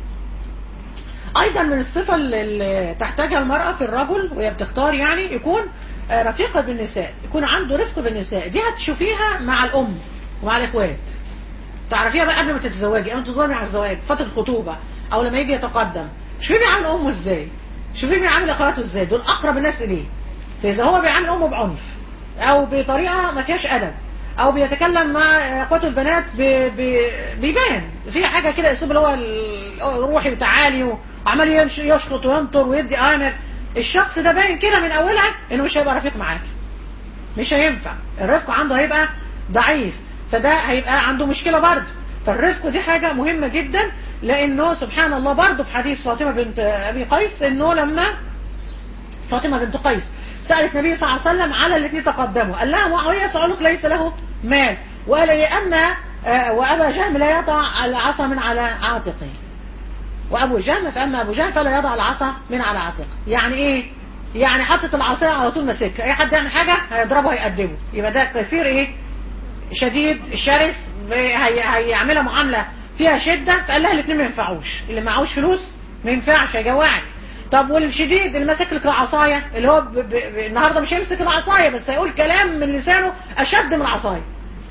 ايضا من الصفه اللي تحتاجها المراه في الرجل وهي بتختار يعني يكون رفيقه بالنساء يكون عنده رفق بالنساء دي هتشوفيها مع الام ومع الاخوات تعرفيها بقى قبل ما تتزوجي او تتزوجي على الزواج فتره الخطوبه او لما يجي يتقدم شوفي بيعامل امه ازاي شوفي بيعامل اخواته ازاي دول اقرب الناس اليه فاذا هو بيعامل امه بعنف او بطريقه ما فيهاش ادب او بيتكلم مع اخواته البنات بيبان في حاجه كده اسلوب اللي هو الروحي وتعالي وعمال يشخط وينطر ويدي اوامر الشخص ده باين كده من اولها انه مش هيبقى رفيق معاك مش هينفع الرفق عنده هيبقى ضعيف فده هيبقى عنده مشكله برضه فالرفق دي حاجه مهمه جدا لانه سبحان الله برضه في حديث فاطمه بنت ابي قيس انه لما فاطمه بنت قيس سالت النبي صلى الله عليه وسلم على الاثنين تقدموا قال لها معاويه سالك ليس له مال وقال لان وابا جهم لا يضع العصا من على عاتقه وابو جهم فاما ابو جهم فلا يضع العصا من على عاتقه يعني ايه يعني حطت العصايه على طول ماسكها اي حد يعمل حاجه هيضربه هيقدمه يبقى ده كثير ايه شديد شرس هيعملها معامله فيها شده فقال لها الاثنين ما ينفعوش اللي معهوش فلوس ما ينفعش هيجوعك طب والشديد اللي ماسك لك العصايه اللي هو ب... ب... ب... النهارده مش هيمسك العصايه بس هيقول كلام من لسانه اشد من العصايه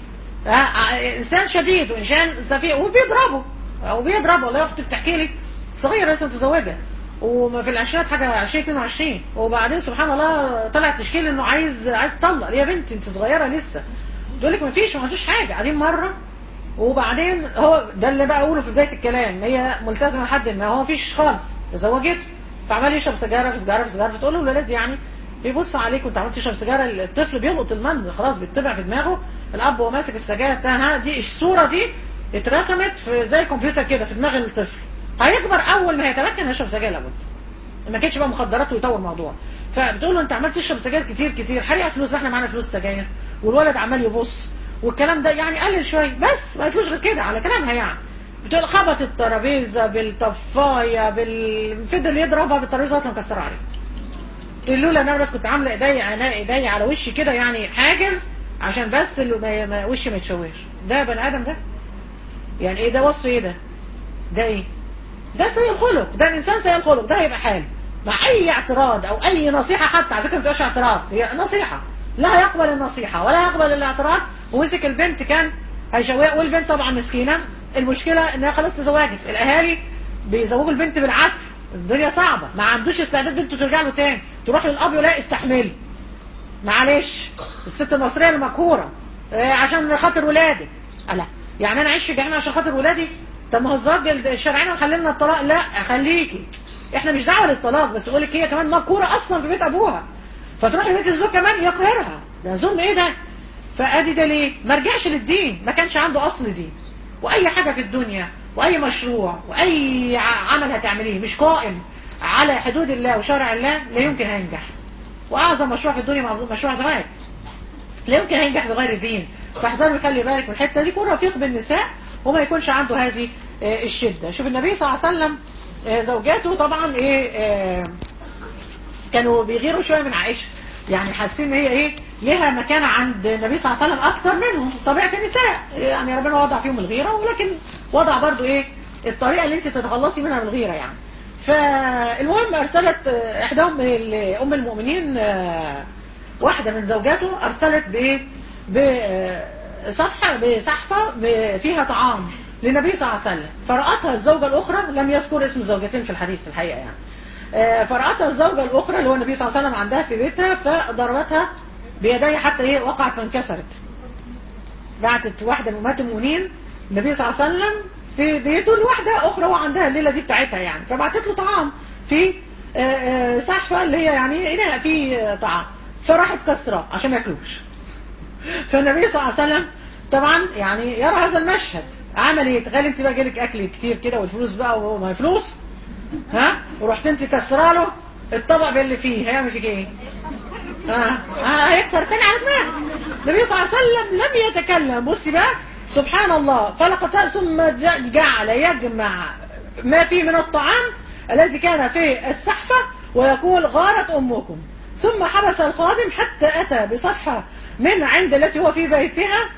انسان شديد وانسان سفيه وبيضربه وبيضربه والله اختي بتحكي لي صغيره لسه متزوجه وما في العشرات حاجه 20 22 وبعدين سبحان الله طلع تشكيل انه عايز عايز تطلق يا بنتي انت صغيره لسه تقول لك ما فيش ما فيش حاجه قاعدين مره وبعدين هو ده اللي بقى اقوله في بدايه الكلام هي ملتزمه لحد ما هو مفيش خالص تزوجت فعمال يشرب سيجاره في سيجاره في سيجاره فتقول له الولاد يعني بيبص عليك وانت عمال تشرب سيجاره الطفل بيلقط المن خلاص بيتبع في دماغه الاب وهو ماسك السجاير بتاعها دي الصوره دي اترسمت في زي الكمبيوتر كده في دماغ الطفل هيكبر اول ما هيتمكن هيشرب سجاير لابد ما كانش بقى مخدرات ويطور الموضوع فبتقول له انت عمال تشرب سجاير كتير كتير حريقه فلوس احنا معانا فلوس سجاير والولد عمال يبص والكلام ده يعني قلل شويه بس ما قالتلوش غير كده على كلامها يعني بتقول خبط الترابيزه بالطفايه بال فضل يضربها بالترابيزه لغايه ما مكسره عليه لولا ان انا بس كنت عامله ايديا انا ايديا على وشي كده يعني حاجز عشان بس اللي ما وشي ما يتشوهش ده بني ادم ده يعني ايه ده وصف ايه ده ده ايه ده سيء الخلق ده الانسان سيء الخلق ده هيبقى حال مع اي اعتراض او اي نصيحه حتى على فكره ما بتبقاش اعتراض هي نصيحه لا يقبل النصيحه ولا يقبل الاعتراض ومسك البنت كان هيشوهها والبنت طبعا مسكينه المشكله انها خلاص تزوجت الاهالي بيزوجوا البنت بالعافيه الدنيا صعبه ما عندوش استعداد بنته ترجع له تاني تروح للاب يقول لها استحملي معلش الست المصريه المقهوره آه عشان خاطر ولادك لا يعني انا اعيش في جهنم عشان خاطر ولادي طب ما هو الزواج الشرعي خلي لنا الطلاق لا خليكي احنا مش دعوه للطلاق بس اقول لك هي كمان مقهوره اصلا في بيت ابوها فتروح لبيت الزوج كمان يقهرها ده ظلم ايه ده فادي ده ليه ما رجعش للدين ما كانش عنده اصل دين واي حاجه في الدنيا واي مشروع واي عمل هتعمليه مش قائم على حدود الله وشرع الله لا يمكن هينجح واعظم مشروع في الدنيا مشروع زواج لا يمكن هينجح بغير دين فاحذروا يخلي بالك من الحته دي يكون رفيق بالنساء وما يكونش عنده هذه الشده شوف النبي صلى الله عليه وسلم زوجاته طبعا ايه كانوا بيغيروا شويه من عائشه يعني حاسين ان هي ايه لها مكانة عند النبي صلى الله عليه وسلم اكتر منهم طبيعة النساء يعني ربنا وضع فيهم الغيرة ولكن وضع برضو ايه الطريقة اللي انت تتخلصي منها من الغيرة يعني فالمهم ارسلت احداهم ام المؤمنين واحدة من زوجاته ارسلت ب بصفحة بصحفة فيها طعام للنبي صلى الله عليه وسلم فرأتها الزوجة الاخرى لم يذكر اسم الزوجتين في الحديث الحقيقة يعني فرأتها الزوجة الأخرى اللي هو النبي صلى الله عليه وسلم عندها في بيتها فضربتها بيديها حتى هي وقعت فانكسرت بعتت واحدة من أمهات المؤمنين النبي صلى الله عليه وسلم في بيته لواحدة أخرى وعندها الليلة دي بتاعتها يعني فبعتت له طعام في صحفة اللي هي يعني إناء فيه طعام فراحت كسراه عشان ما ياكلوش فالنبي صلى الله عليه وسلم طبعا يعني يرى هذا المشهد عمل ايه تخيل انت بقى جالك اكل كتير كده والفلوس بقى وما فلوس ها ورحت انت كسره له الطبق باللي فيه هيعمل فيك ايه آه. آه هيكسر تاني على دماغك النبي صلى الله عليه وسلم لم يتكلم بصي بقى سبحان الله فلقد ثم جعل يجمع ما فيه من الطعام الذي كان في السحفة ويقول غارت أمكم ثم حبس الخادم حتى أتى بصفحة من عند التي هو في بيتها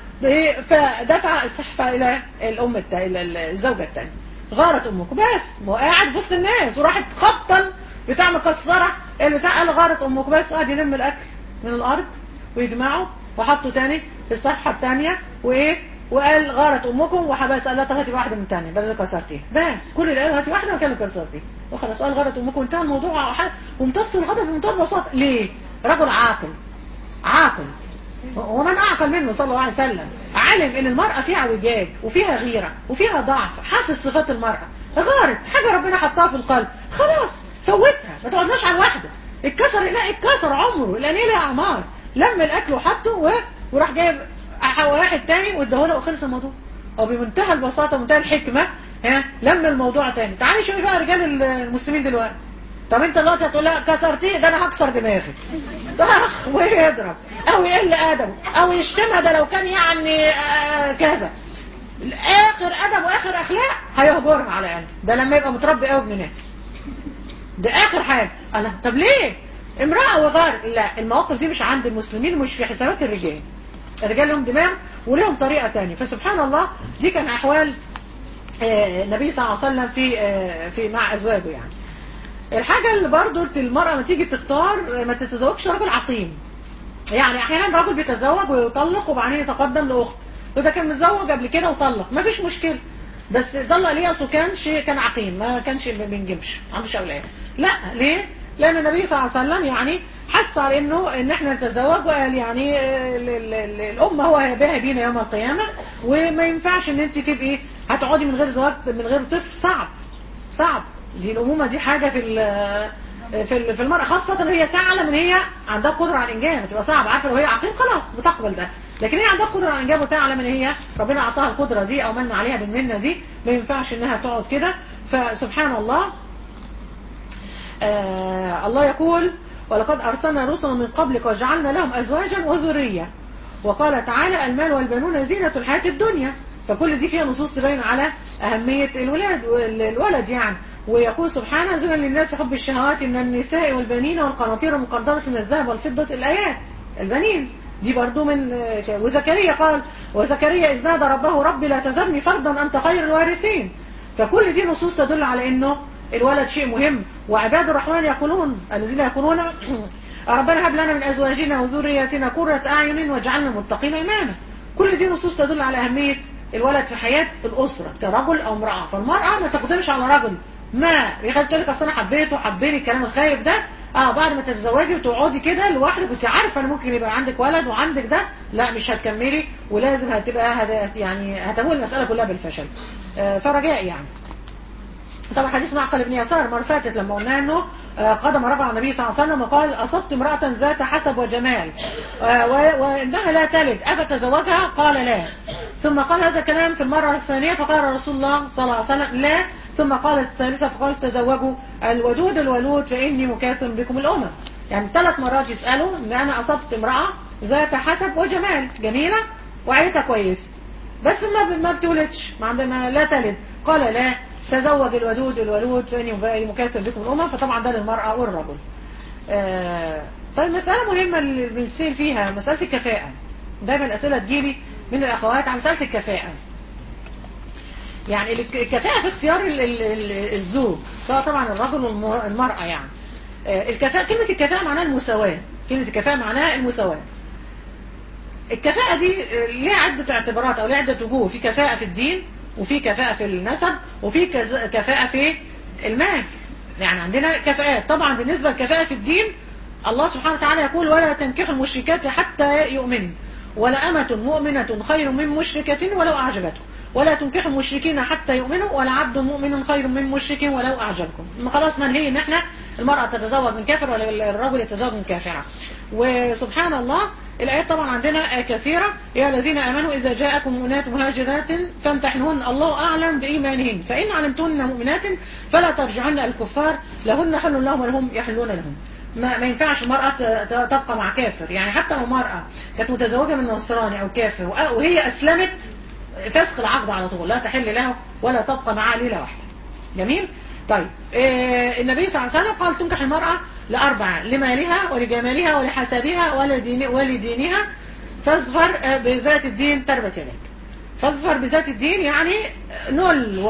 فدفع السحفة إلى الأم التا... إلى الزوجة الثانية غارت أمكم بس ما هو قاعد وسط الناس وراحت خبطا بتاع مكسرة اللي بتاع قال غارت أمكم بس قاعد يلم الأكل من الأرض ويجمعه وحطه تاني في الصفحة الثانية وإيه وقال غارت أمكم وحبس قال لا طب هاتي واحدة من تانية بدل كسرتيه بس كل اللي قالوا هاتي واحدة مكان كسرتيه وخلاص قال غارت أمكم انتهى الموضوع وامتص الغضب بمنتهى البساطة ليه؟ رجل عاقل عاقل ومن أعقل منه صلى الله عليه وسلم علم ان المرأة فيها اعوجاج وفيها غيرة وفيها ضعف حافظ صفات المرأة غارت حاجة ربنا حطها في القلب خلاص فوتها ما تقعدناش على الواحدة اتكسر لا اتكسر عمره الانيه لها اعمار لم الاكل وحطه و... وراح جايب واحد تاني واداهوله وخلص الموضوع وبمنتهى البساطة ومنتهى الحكمة ها لم الموضوع تاني تعالي شوفي بقى رجال المسلمين دلوقتي طب انت دلوقتي هتقول لها كسرتيه ده انا هكسر دماغك طخ ويضرب او يقل ادبه او يشتمها ده لو كان يعني آه كذا اخر ادب واخر اخلاق هيهجرها على الاقل ده لما يبقى متربي قوي ابن ناس ده اخر حاجه انا طب ليه امراه وغار لا المواقف دي مش عند المسلمين مش في حسابات الرجال الرجال لهم دماغ ولهم طريقه تانية فسبحان الله دي كان احوال آه النبي صلى الله عليه وسلم في آه في مع ازواجه يعني الحاجة اللي برضو المرأة ما تيجي تختار ما تتزوجش رجل عقيم يعني احيانا رجل بيتزوج ويطلق وبعدين يتقدم لاخت وده كان متزوج قبل كده وطلق ما فيش مشكلة بس ضل ليه اصله كانش كان عقيم ما كانش ما بينجبش ما عندوش اولاد لا ليه لان النبي صلى الله عليه وسلم يعني حث على انه ان احنا نتزوج وقال يعني الامه هو هيباها بينا يوم القيامه وما ينفعش ان انت تبقي هتقعدي من غير زواج من غير طفل صعب صعب دي الأمومة دي حاجة في في في المرأة خاصة هي تعلم ان هي عندها قدرة على الإنجاب بتبقى صعب عارفة لو هي عقيم خلاص بتقبل ده لكن هي عندها قدرة على الإنجاب وتعلم ان هي ربنا أعطاها القدرة دي أو من عليها بالمنة دي ما ينفعش انها تقعد كده فسبحان الله آه الله يقول ولقد أرسلنا رسلا من قبلك وجعلنا لهم أزواجا وذرية وقال تعالى المال والبنون زينة الحياة الدنيا فكل دي فيها نصوص تبين على أهمية الولاد الولد يعني ويقول سبحانه زين للناس حب الشهوات من النساء والبنين والقناطير المقدرة من الذهب والفضة الآيات البنين دي برضو من وزكريا قال وزكريا إذ نادى ربه ربي لا تذرني فردا أنت خير الوارثين فكل دي نصوص تدل على أنه الولد شيء مهم وعباد الرحمن يقولون الذين يقولون ربنا هب لنا من أزواجنا وذرياتنا قرة أعين واجعلنا متقين إماما كل دي نصوص تدل على أهمية الولد في حياة الأسرة كرجل أو امرأة فالمرأة ما تقدمش على رجل ما يخلي تقول لك اصل انا حبيته حبيني الكلام الخايب ده اه بعد ما تتزوجي وتقعدي كده لوحدك وانت عارفه ان ممكن يبقى عندك ولد وعندك ده لا مش هتكملي ولازم هتبقى هت يعني هتمول المساله كلها بالفشل آه فرجاء يعني طبعا حديث معقل بن يسار مرة فاتت لما قلنا انه قدم رجع النبي صلى الله عليه وسلم وقال اصبت امرأة ذات حسب وجمال وانها لا تلد افتزوجها قال لا ثم قال هذا الكلام في المرة الثانية فقال رسول الله صلى الله عليه وسلم لا ثم قال الثالثة فقال تزوجوا الودود الولود فإني مكاثر بكم الأمم يعني ثلاث مرات يسألوا ان انا اصبت امرأة ذات حسب وجمال جميلة وعيتها كويسة بس ما ما بتولدش ما عندما لا تلد قال لا تزوج الودود الولود فإني مكاثر بكم الأمم فطبعا ده للمرأة والرجل آه طيب مسألة مهمة اللي بنسير فيها مسألة الكفاءة دايما الأسئلة تجيلي من الأخوات عن مسألة الكفاءة يعني الكفاءة في اختيار الزوج سواء طبعا الرجل والمرأة يعني الكفاءة كلمة الكفاءة معناها المساواة كلمة الكفاءة معناها المساواة الكفاءة دي ليها عدة اعتبارات او ليها عدة وجوه في كفاءة في الدين وفي كفاءة في النسب وفي كفاءة في المال يعني عندنا كفاءات طبعا بالنسبة للكفاءة في الدين الله سبحانه وتعالى يقول ولا تنكحوا المشركات حتى يؤمنوا ولا أمة مؤمنة خير من مشركة ولو أعجبتكم ولا تنكحوا المشركين حتى يؤمنوا ولا عبد مؤمن خير من مشرك ولو أعجبكم خلاص منهي ان احنا المرأة تتزوج من كافر ولا الرجل يتزوج من كافرة وسبحان الله الآيات طبعا عندنا كثيرة يا الذين آمنوا إذا جاءكم مؤمنات مهاجرات فامتحنوهن الله أعلم بإيمانهن فإن علمتن مؤمنات فلا ترجعن الكفار لهن حل لهم ولهم يحلون لهم ما, ما ينفعش المرأة تبقى مع كافر يعني حتى لو مرأة كانت متزوجة من نصراني أو كافر وهي أسلمت فسخ العقد على طول لا تحل له ولا تبقى معاه ليلة واحدة جميل طيب إيه النبي صلى الله عليه وسلم قال تنكح المرأة لأربعة لمالها ولجمالها ولحسبها ولدين ولدينها فاظفر بذات الدين تربت يدك فاظفر بذات الدين يعني نل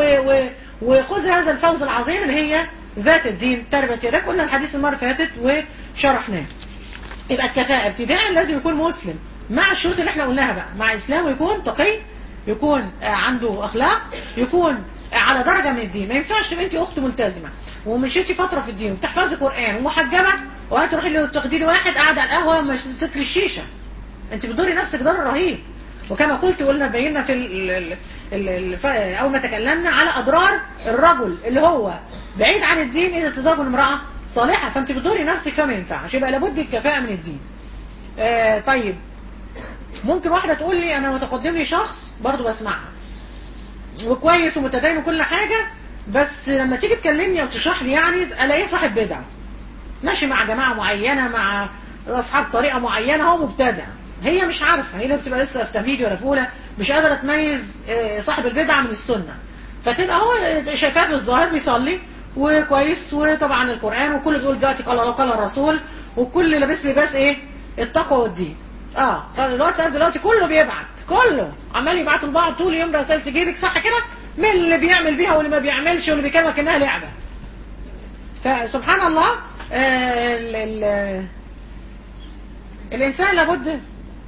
وخذ هذا الفوز العظيم اللي هي ذات الدين تربت يدك قلنا الحديث المرة فاتت وشرحناه يبقى الكفاءة ابتداء لازم يكون مسلم مع الشروط اللي احنا قلناها بقى مع اسلامه يكون تقي يكون عنده اخلاق يكون على درجة من الدين ما ينفعش تبقى انت اخت ملتزمة ومشيتي فترة في الدين وبتحفظي قرآن ومحجبة وهتروحي له تاخدي لي واحد قاعد على القهوة ومش تسكري الشيشة انت بتضري نفسك ضرر رهيب وكما قلت قلنا بينا في ال ال ال اول ما تكلمنا على اضرار الرجل اللي هو بعيد عن الدين اذا تزوج امرأة صالحة فانت بتضري نفسك فما ينفعش يبقى لابد الكفاءة من الدين آه طيب ممكن واحدة تقول لي انا متقدم لي شخص برضو بسمعها وكويس ومتدين وكل حاجة بس لما تيجي تكلمني او تشرح لي يعني الاقيه صاحب بدعة ماشي مع جماعة معينة مع اصحاب طريقة معينة هو مبتدع هي مش عارفة هي اللي بتبقى لسه في تمهيدي ولا في اولى مش قادرة تميز صاحب البدعة من السنة فتبقى هو شايفاه في الظاهر بيصلي وكويس وطبعا القرآن وكل بيقول دلوقتي قال الله قال الرسول وكل لابس لباس ايه التقوى والدين اه دلوقتي دلوقتي كله بيبعت كله عمال يبعتوا لبعض طول يوم رسائل تجيلك صح كده من اللي بيعمل بيها واللي ما بيعملش واللي بيكلمك انها لعبة فسبحان الله آه ال ال الانسان لابد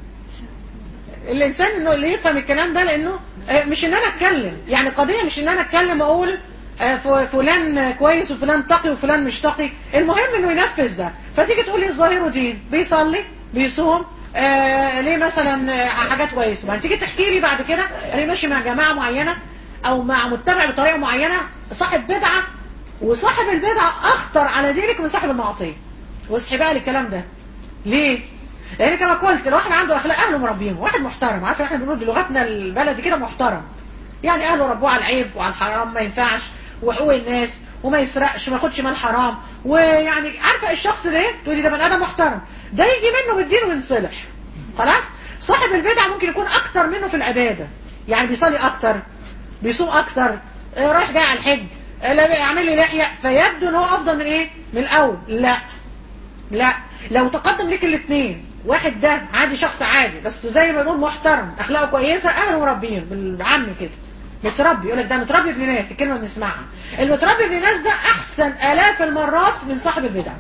الانسان انه اللي يفهم الكلام ده لانه آه مش ان انا اتكلم يعني القضية مش ان انا اتكلم واقول آه فلان كويس وفلان تقي وفلان مش تقي المهم انه ينفذ ده فتيجي تقول لي الظاهر دين بيصلي بيصوم آه ليه مثلا حاجات كويسه وبعدين تيجي تحكي لي بعد كده انا ماشي مع جماعه معينه او مع متبع بطريقه معينه صاحب بدعه وصاحب البدعه اخطر على دينك من صاحب المعصيه واصحي بقى للكلام ده ليه لان كما قلت لو واحد عنده اخلاق اهله مربيهم واحد محترم عارف احنا بنقول بلغتنا البلدي كده محترم يعني اهله ربوه على العيب وعلى الحرام ما ينفعش وحقوق الناس وما يسرقش وما ياخدش مال حرام ويعني عارفه الشخص ده تقولي ده بني ادم محترم ده يجي منه بالدين وينصلح خلاص صاحب البدعه ممكن يكون اكتر منه في العباده يعني بيصلي اكتر بيصوم اكتر رايح جاي على الحج يعمل لي لحيه فيبدو ان هو افضل من ايه من الاول لا لا لو تقدم لك الاثنين واحد ده عادي شخص عادي بس زي ما بنقول محترم اخلاقه كويسه اهله مربيين بالعام كده متربي يقول لك ده متربي ابن ناس الكلمه بنسمعها المتربي ابن ناس ده احسن الاف المرات من صاحب البدعه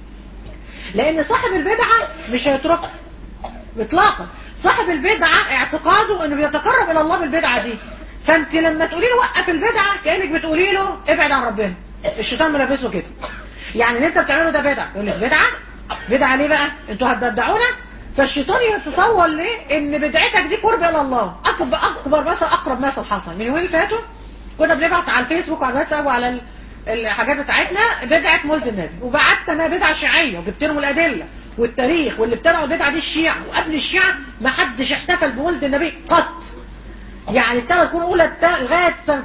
لان صاحب البدعه مش هيتركها اطلاقا صاحب البدعه اعتقاده انه بيتقرب الى الله بالبدعه دي فانت لما تقولي له وقف البدعه كانك بتقولي له ابعد عن ربنا الشيطان ملبسه كده يعني اللي انت بتعمله ده بدعه يقول لك بدعه بدعه ليه بقى انتوا هتبدعونا فالشيطان يتصور ليه ان بدعتك دي قرب الى الله اكبر اكبر مثل اقرب مثل حصل من يومين فاتوا كنا بنبعت على الفيسبوك وعلى الواتساب وعلى الحاجات بتاعتنا بدعه مولد النبي وبعت انا بدعه شيعيه وجبت لهم الادله والتاريخ واللي ابتدعوا البدعه دي الشيعة وقبل الشيعة ما حدش احتفل بمولد النبي قط يعني ابتدى تكون اولى لغايه سنه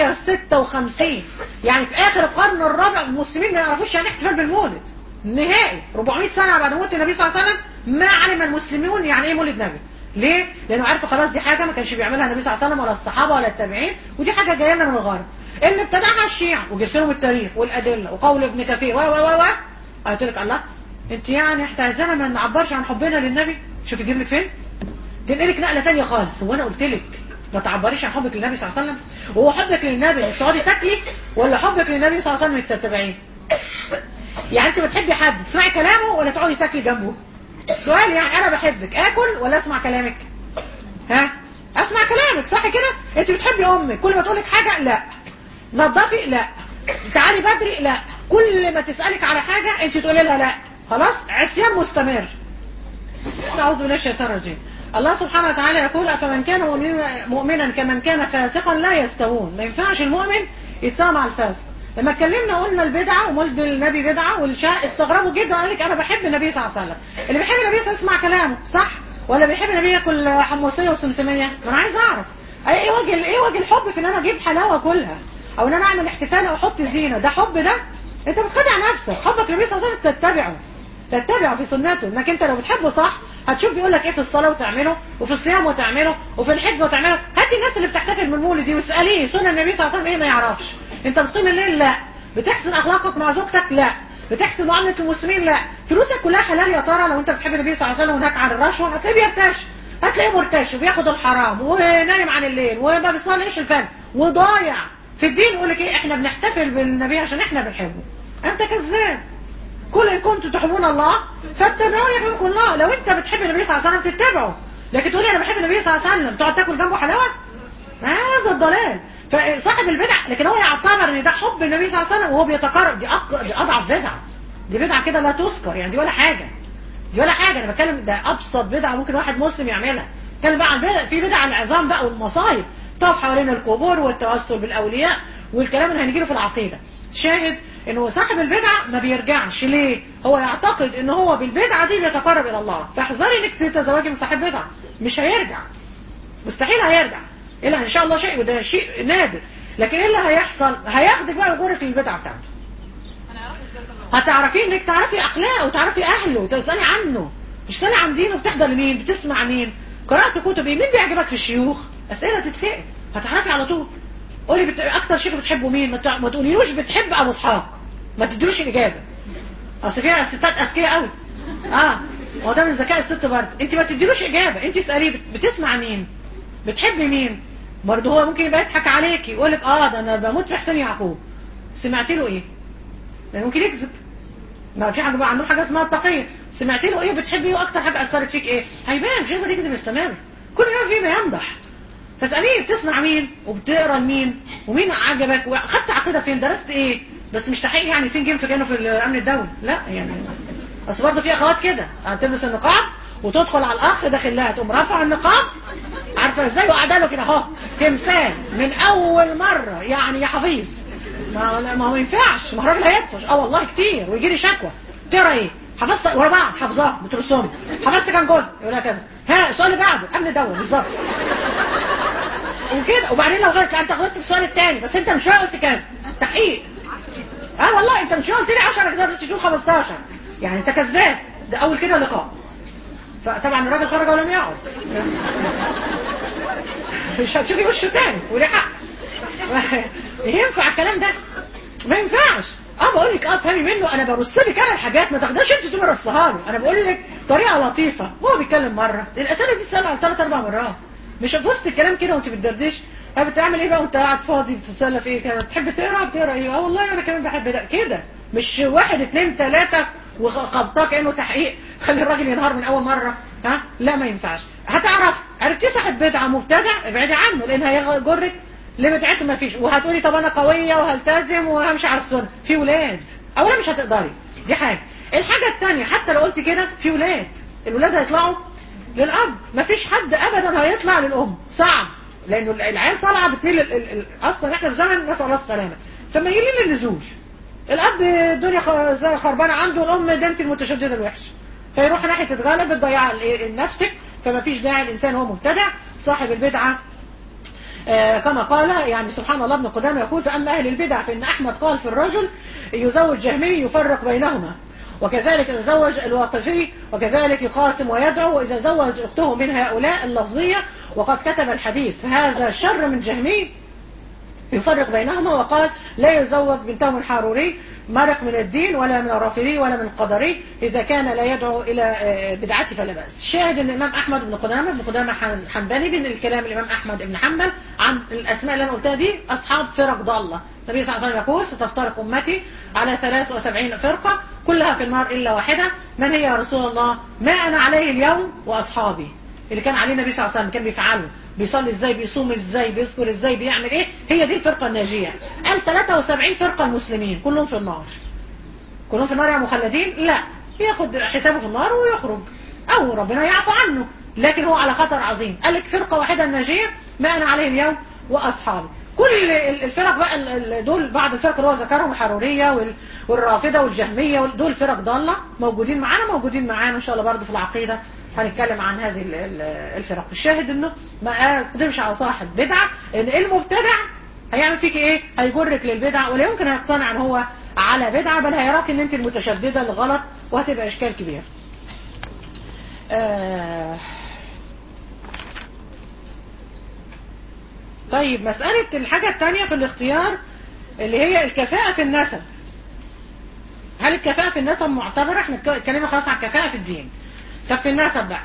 356 يعني في اخر القرن الرابع المسلمين ما يعرفوش يعني احتفال بالمولد نهائي 400 سنه بعد موت النبي صلى الله عليه وسلم ما علم المسلمون يعني ايه مولد نبي ليه؟ لانه عارفوا خلاص دي حاجه ما كانش بيعملها النبي صلى الله عليه وسلم ولا الصحابه ولا التابعين ودي حاجه جايه لنا من الغرب اللي ابتدعها الشيعة وجبت لهم التاريخ والادله وقول ابن كثير و و و و قلت لك الله انت يعني احنا عايزانا ما نعبرش عن حبنا للنبي شوف يجيب لك فين تنقلك نقله ثانيه خالص هو انا قلت لك ما تعبريش عن حبك للنبي صلى الله عليه وسلم وهو حبك للنبي انك تقعدي تاكلي ولا حبك للنبي صلى الله عليه وسلم انك تتبعيه يعني انت بتحبي حد تسمعي كلامه ولا تقعدي تاكلي جنبه سؤال يعني انا بحبك اكل ولا اسمع كلامك ها اسمع كلامك صح كده انت بتحبي امك كل ما تقولك حاجه لا نظفي لا تعالي بدري لا كل ما تسالك على حاجه انت تقولي لها لا خلاص عصيان مستمر نعوذ بالله الشيطان الرجيم الله سبحانه وتعالى يقول أفمن كان مؤمنا كمن كان فاسقا لا يستوون ما ينفعش المؤمن يتساوى مع الفاسق لما اتكلمنا قلنا البدعه ومولد النبي بدعه والشاء استغربوا جدا قال لك انا بحب النبي صلى الله عليه وسلم اللي بيحب النبي صلى الله عليه وسلم يسمع كلامه صح ولا بيحب النبي ياكل حمصيه وسمسميه ما انا عايز اعرف ايه وجه ايه وجه الحب في ان انا اجيب حلاوه كلها او ان انا اعمل احتفال او احط زينه ده حب ده انت بتخدع نفسك حبك للنبي صلى الله عليه وسلم تتبعه تتبعه في سنته انك انت لو بتحبه صح هتشوف بيقول لك ايه في الصلاه وتعمله وفي الصيام وتعمله وفي الحج وتعمله هات الناس اللي بتحتفل بالمولد دي واساليه سنن النبي صلى الله عليه وسلم ايه ما يعرفش انت بتقيم الليل لا بتحسن اخلاقك مع زوجتك لا بتحسن معامله المسلمين لا فلوسك كلها حلال يا ترى لو انت بتحب النبي صلى الله عليه وسلم وهناك عن الرشوه هتلاقيه بيرتاش هتلاقيه مرتش وبياخد الحرام ونايم عن الليل وما بيصليش الفجر وضايع في الدين يقول لك ايه احنا بنحتفل بالنبي عشان احنا بنحبه انت كذاب كل ان كنتم تحبون الله فاتبعوني يحبكم الله لو انت بتحب النبي صلى الله عليه وسلم تتبعه لكن تقولي انا بحب النبي صلى الله عليه وسلم تقعد تاكل جنبه حلاوه هذا الضلال فصاحب البدع لكن هو يعتبر ان ده حب النبي صلى الله عليه وسلم وهو بيتقرب دي, أق... دي اضعف بدعه دي بدعه كده لا تذكر يعني دي ولا حاجه دي ولا حاجه انا بتكلم ده ابسط بدعه ممكن واحد مسلم يعملها اتكلم بقى عن بدع في بدع العظام بقى والمصايب طاف حوالين القبور والتوسل بالاولياء والكلام اللي هنجيله في العقيده شاهد انه صاحب البدعة ما بيرجعش ليه هو يعتقد ان هو بالبدعة دي بيتقرب الى الله فاحذري انك تتزوجي من صاحب بدعة مش هيرجع مستحيل هيرجع الا ان شاء الله شيء وده شيء نادر لكن ايه اللي هيحصل هياخدك بقى يجرك للبدعة بتاعته هتعرفيه انك تعرفي اخلاقه وتعرفي اهله وتسالي عنه مش تسالي عن دينه بتحضر لمين بتسمع مين قرات كتب ايه مين بيعجبك في الشيوخ اسئله تتسال هتعرفي على طول قولي بت... اكتر شيخ بتحبه مين ما, ت... ما تقوليلوش بتحب ابو اسحاق ما تديلوش الاجابه اصل فيها ستات اذكياء قوي اه هو ده من ذكاء الست برضه انت ما تديلوش اجابه انت اساليه بت... بتسمع مين بتحبي مين برضه هو ممكن يبقى يضحك عليكي يقول لك اه ده انا بموت في حسين يعقوب سمعت له ايه لان ممكن يكذب ما في حاجه بقى عنده حاجه اسمها التقيه سمعت له ايه بتحبي ايه واكتر حاجه اثرت فيك ايه هيبان مش هيقدر يكذب يستمر كل يوم فيه بيمدح فاساليه بتسمع مين وبتقرا لمين ومين عجبك واخدت عقيده فين درست ايه بس مش تحقيق يعني سين جيم في كانوا في الامن الدولي لا يعني بس برضه في اخوات كده هتلبس النقاب وتدخل على الاخ داخل لها تقوم رافع النقاب عارفه ازاي وقاعده له كده اهو تمثال من اول مره يعني يا حفيظ ما ما هو ما ينفعش ما هو الراجل هيدفش اه والله كتير ويجي لي شكوى تقرا ايه حفظت ورا بعض حافظاه بترسمي حفظت كام جزء يقول لها كذا ها السؤال اللي بعده امن دولي بالظبط وكده وبعدين لو غلطت انت غلطت في السؤال الثاني بس انت مش قلت كذا تحقيق اه والله انت مش قلت لي 10 كده تقول 15 يعني انت كذاب ده اول كده لقاء فطبعا الراجل خرج ولم يقعد مش هتشوفي وشه تاني وليه حق ينفع الكلام ده ما ينفعش اه بقول لك اه فهمي منه انا برص لك انا الحاجات ما تاخدهاش انت تقومي رصها له انا بقول لك طريقه لطيفه هو بيتكلم مره الاسئله دي سالها ثلاث اربع مرات مش في وسط الكلام كده وانت بتدردش فبتعمل ايه بقى وانت قاعد فاضي بتتسلى في ايه كده تحب تقرا بتقرا ايه اه والله انا كمان بحب ده كده مش واحد اتنين تلاته وخبطاه كانه تحقيق خلي الراجل ينهار من اول مره ها لا ما ينفعش هتعرف عرفتي صاحب بدعه مبتدع ابعدي عنه لان هيجرك لبدعته ما فيش وهتقولي طب انا قويه وهلتزم وهمشي على السنه في ولاد اولا مش هتقدري دي حاجه الحاجه الثانيه حتى لو قلت كده في ولاد الولاد هيطلعوا للاب ما فيش حد ابدا هيطلع للام صعب لانه العيال طالعه بتنيل اصلا احنا في زمن نسال الله السلامه فميالين للنزول الاب الدنيا خربانه عنده الام دمت المتشدده الوحش فيروح ناحيه تتغلب بتضيع نفسك فما فيش داعي الانسان هو مبتدع صاحب البدعه آه كما قال يعني سبحان الله ابن قدامه يقول فأما أهل البدع فإن أحمد قال في الرجل يزوج جهمي يفرق بينهما وكذلك يتزوج الواقفي وكذلك يقاسم ويدعو وإذا زوج أخته من هؤلاء اللفظية وقد كتب الحديث هذا شر من جهمي يفرق بينهما وقال لا يزوج بنته الحاروري مرق من الدين ولا من الرافضي ولا من القدري إذا كان لا يدعو إلى بدعته فلا بأس شاهد أن الإمام أحمد بن قدامة بن قدامة حنبلي من الكلام الإمام أحمد بن حنبل عن الأسماء اللي أنا قلتها دي أصحاب فرق ضالة النبي صلى الله عليه وسلم يقول ستفترق أمتي على 73 فرقة كلها في النار إلا واحدة من هي يا رسول الله ما أنا عليه اليوم وأصحابي اللي كان عليه النبي صلى الله عليه وسلم كان بيفعله بيصلي ازاي بيصوم ازاي بيذكر ازاي بيعمل ايه هي دي الفرقة الناجية قال 73 فرقة المسلمين كلهم في النار كلهم في النار يا مخلدين لا ياخد حسابه في النار ويخرج او ربنا يعفو عنه لكن هو على خطر عظيم قال لك فرقة واحدة الناجية ما انا عليه اليوم واصحابي كل الفرق بقى ال- ال- دول بعض الفرق اللي هو ذكرهم الحروريه وال- والرافضه والجهميه وال- دول فرق ضاله موجودين معانا موجودين معانا ان شاء الله برضه في العقيده هنتكلم عن هذه ال- ال- الفرق الشاهد انه ما تقدمش على صاحب بدعه ان المبتدع هيعمل فيك ايه هيجرك للبدعه ولا يمكن هيقتنع ان هو على بدعه بل هيراك ان انت المتشدده الغلط وهتبقى اشكال كبير آه طيب مسألة الحاجة التانية في الاختيار اللي هي الكفاءة في النسب هل الكفاءة في النسب معتبرة احنا اتكلمنا خلاص عن الكفاءة في الدين طب في النسب بقى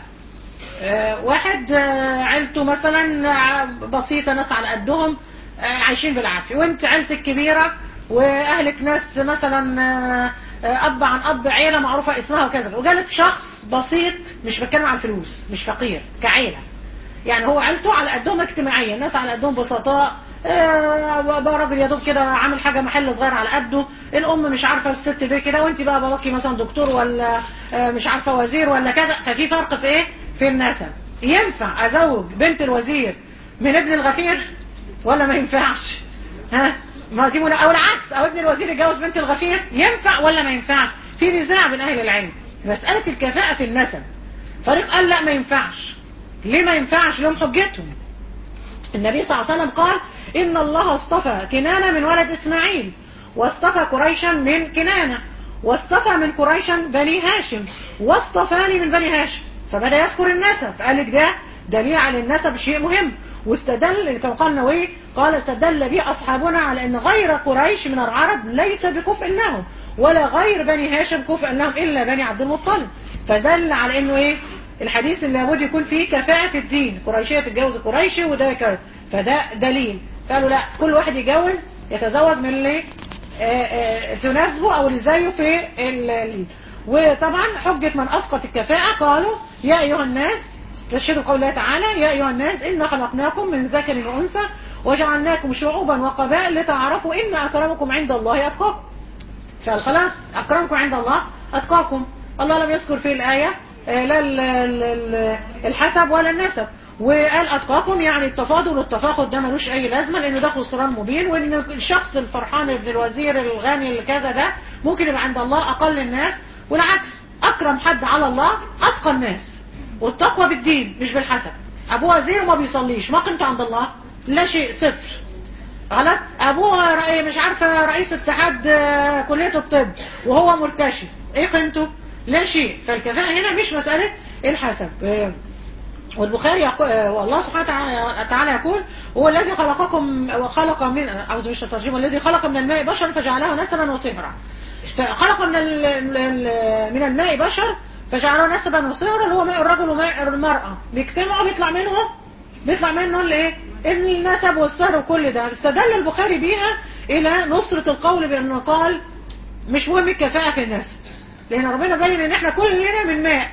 آه واحد آه عيلته مثلا آه، بسيطة ناس على قدهم آه عايشين بالعافية وانت عيلتك كبيرة واهلك ناس مثلا آه، آه، اب عن اب عيلة معروفة اسمها وكذا وجالك شخص بسيط مش بتكلم عن الفلوس مش فقير كعيلة يعني هو عيلته على قدهم اجتماعيا الناس على قدهم بسطاء آه، بقى راجل يا دوب كده عامل حاجه محل صغير على قده الام مش عارفه الست دي كده وانت بقى باباكي مثلا دكتور ولا آه، مش عارفه وزير ولا كذا ففي فرق في ايه في النسب ينفع ازوج بنت الوزير من ابن الغفير ولا ما ينفعش ها ما دي منا- او العكس او ابن الوزير يتجوز بنت الغفير ينفع ولا ما ينفعش في نزاع بين اهل العلم مساله الكفاءه في النسب فريق قال لا ما ينفعش ليه ما ينفعش لهم حجتهم النبي صلى الله عليه وسلم قال إن الله اصطفى كنانة من ولد إسماعيل واصطفى قريشا من كنانة واصطفى من قريشا بني هاشم واصطفاني من بني هاشم فبدأ يذكر النسب قال لك ده دليل على النسب شيء مهم واستدل كما قال النووي قال استدل به أصحابنا على أن غير قريش من العرب ليس بكفء لهم ولا غير بني هاشم كفء لهم إلا بني عبد المطلب فدل على أنه إيه الحديث اللي لابد يكون فيه كفاءة في الدين قريشية تتجوز قريشي وده كذا فده دليل قالوا لا كل واحد يتجوز يتزوج من اللي آه، آه، تناسبه او اللي زيه في ال- ال- وطبعا حجة من اسقط الكفاءة قالوا يا ايها الناس استشهدوا قول الله تعالى يا ايها الناس انا خلقناكم من ذكر وانثى وجعلناكم شعوبا وقبائل لتعارفوا ان اكرمكم عند الله اتقاكم فخلاص أكرمكم عند الله أتقاكم الله لم يذكر في الآية آه، لا ال- ال- ال- الحسب ولا النسب وقال أتقاكم يعني التفاضل والتفاخر ده ملوش أي لازمة لأنه ده خسران مبين وإن الشخص الفرحان ابن الوزير الغني الكذا ده ممكن يبقى عند الله أقل الناس والعكس أكرم حد على الله أتقى الناس والتقوى بالدين مش بالحسب أبوه وزير وما بيصليش ما قيمته عند الله لا شيء صفر خلاص ابوه رأي مش عارفه رئيس اتحاد آه، كليه الطب وهو مرتشي ايه قيمته لا شيء فالكفاءه هنا مش مساله الحسب آه، والبخاري يقول والله سبحانه وتعالى تعالى يقول هو الذي خلقكم وخلق من اعوذ بالله الترجمه الذي خلق من الماء بشرا فجعله نسبا وصهرا فخلق من ال- ال- من الماء بشر فجعله نسبا وصهرا اللي هو ماء الرجل وماء المرأة بيجتمعوا بيطلع منه بيطلع منه الايه النسب والصهر وكل ده استدل البخاري بيها الى نصرة القول بانه قال مش مهم الكفاءة في النسب لان ربنا بين ان احنا كلنا من ماء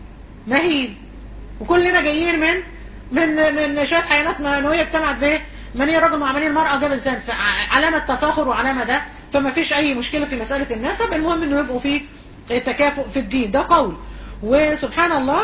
مهين وكلنا جايين من من من شويه حيوانات منويه اجتمعت بايه؟ مني الرجل مع مني المرأة جاب انسان علامة تفاخر وعلامة ده فما فيش أي مشكلة في مسألة النسب المهم إنه يبقوا في تكافؤ في الدين ده قول وسبحان الله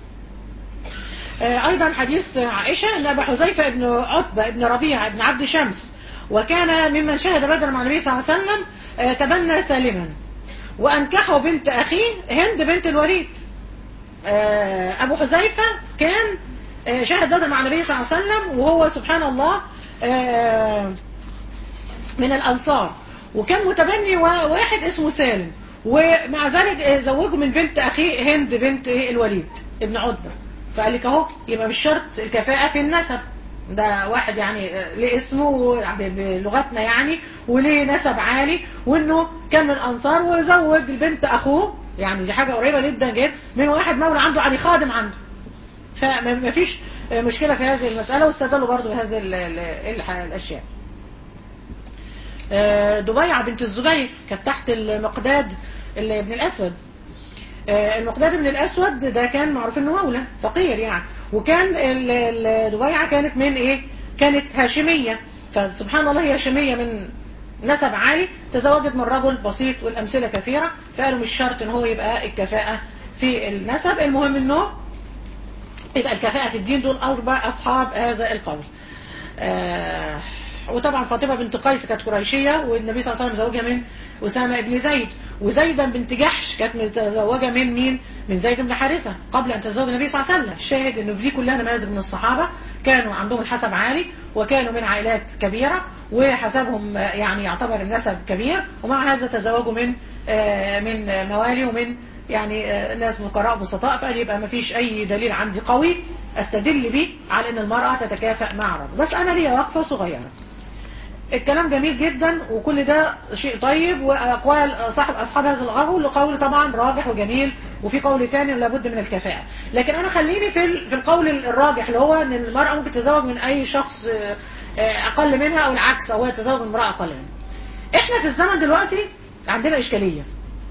آه، أيضا حديث عائشة أن أبا حذيفة ابن عتبة ابن ربيعة ابن عبد شمس وكان ممن شهد بدرا مع النبي صلى الله عليه وسلم آه، تبنى سالما وأنكحه بنت أخيه هند بنت الوليد آه، أبو حذيفة كان آه، شهد بدر مع النبي صلى الله عليه وسلم وهو سبحان الله آه، من الأنصار وكان متبني وا- واحد اسمه سالم ومع ذلك آه، زوجه من بنت أخيه هند بنت إيه الوليد ابن عتبة فقال لك اهو يبقى مش شرط الكفاءة في النسب ده واحد يعني آه، ليه اسمه ب- بلغتنا يعني وليه نسب عالي وانه كان من الانصار وزوج البنت اخوه يعني دي حاجة قريبة جدا جدا من واحد مولى عنده يعني خادم عنده فما فيش مشكلة في هذه المسألة واستدلوا برضو بهذه ال- ال- الح- الأشياء آه، دبيعة بنت الزبير كانت تحت المقداد اللي ابن الأسود آه، المقداد بن الأسود ده كان معروف انه مولى فقير يعني وكان ال- ال- دبيعة كانت من ايه كانت هاشمية فسبحان الله هي هاشمية من نسب عالي تزوجت من رجل بسيط والأمثلة كثيرة فقالوا مش شرط ان هو يبقى الكفاءة في النسب المهم انه يبقى الكفاءة في الدين دول أربع أصحاب هذا القول آه وطبعا فاطمه بنت قيس كانت قريشيه والنبي صلى الله عليه وسلم زوجها من اسامه بن زيد وزيدا بنت جحش كانت متزوجه من مين من زيد بن حارثه قبل ان تتزوج النبي صلى الله عليه وسلم الشاهد انه دي كلها نماذج من الصحابه كانوا عندهم الحسب عالي وكانوا من عائلات كبيره وحسبهم يعني يعتبر النسب كبير ومع هذا تزوجوا من من موالي ومن يعني ناس فقراء بسطاء فقال يبقى ما فيش اي دليل عندي قوي استدل به على ان المرأة تتكافئ مع رجل بس انا ليا وقفة صغيرة الكلام جميل جدا وكل ده شيء طيب واقوال صاحب اصحاب هذا القول قول طبعا راجح وجميل وفي قول تاني لابد من الكفاءة لكن انا خليني في في القول الراجح اللي هو ان المرأة ممكن تتزوج من اي شخص اقل منها او العكس او هي تتزوج من امرأة اقل منها احنا في الزمن دلوقتي عندنا اشكالية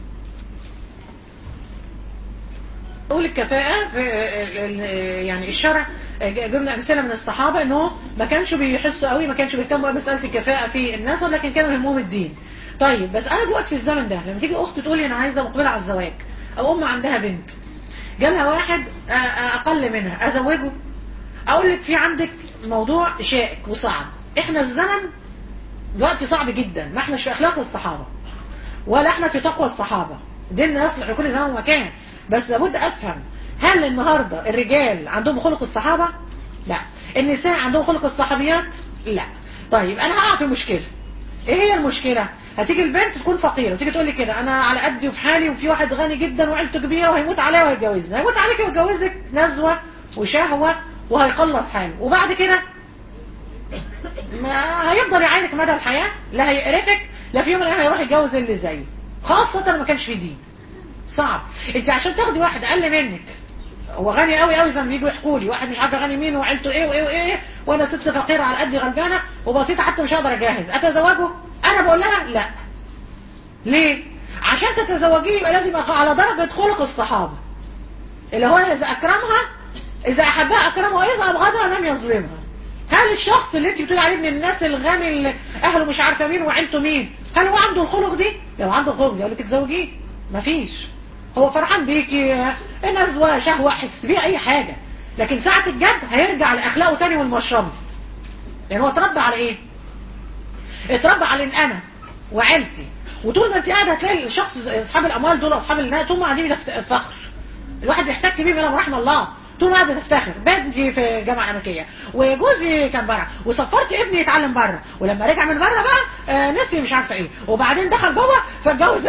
نقول الكفاءة في يعني الشرع جبنا أمثلة من الصحابة أنه ما كانش بيحسوا قوي ما كانش بيهتموا بمسألة الكفاءة في النسب لكن كانوا يهمهم الدين طيب بس أنا دلوقتي في الزمن ده لما تيجي أخت تقول لي أنا عايزة مقبلة على الزواج أو أم عندها بنت جالها واحد أقل منها أزوجه أقول لك في عندك موضوع شائك وصعب إحنا الزمن دلوقتي صعب جدا ما احناش في أخلاق الصحابة ولا احنا في تقوى الصحابة ديننا يصلح لكل زمان ومكان بس لابد افهم هل النهاردة الرجال عندهم خلق الصحابة لا النساء عندهم خلق الصحابيات لا طيب انا هقع في مشكلة ايه هي المشكلة هتيجي البنت تكون فقيرة وتيجي تقول لي كده انا على قدي وفي حالي وفي واحد غني جدا وعيلته كبيرة وهيموت عليا وهيتجوزني هيموت عليك ويتجوزك نزوة وشهوة وهيخلص حاله وبعد كده ما هيفضل يعايرك مدى الحياة لا هيقرفك لا في يوم من الايام هيروح يتجوز اللي زيه خاصة ما كانش في دين صعب انت عشان تاخدي واحد اقل منك هو غني قوي قوي زي ما بيجوا يحكوا لي واحد مش عارف غني مين وعيلته ايه وايه وايه ايه وانا ست فقيره على قدي غلبانه وبسيطه حتى مش هقدر اجهز اتزوجه انا بقول لها لا ليه عشان تتزوجيه يبقى لازم يبقى على درجه خلق الصحابه اللي هو اذا اكرمها اذا احبها اكرمها واذا ابغضها لم يظلمها هل الشخص اللي انت بتقولي عليه من الناس الغني اللي اهله مش عارفه مين وعيلته مين هل هو عنده الخلق دي لو عنده الخلق دي اقول لك اتزوجيه مفيش هو فرحان بيكي نزوة شهوة حس بيه اي حاجة لكن ساعة الجد هيرجع لاخلاقه تاني والمشرب لان هو اتربى على ايه اتربى على ان انا وعيلتي وطول ما انت قاعده هتلاقي الشخص اصحاب الاموال دول اصحاب الناس طول ما قاعدين فخر الواحد بيحتك بيهم من رحم الله طول ما قاعد بتفتخر بنتي في جامعه امريكيه وجوزي كان بره وسفرت ابني يتعلم بره ولما رجع من بره بقى آه نسي مش عارفه ايه وبعدين دخل جوه فاتجوز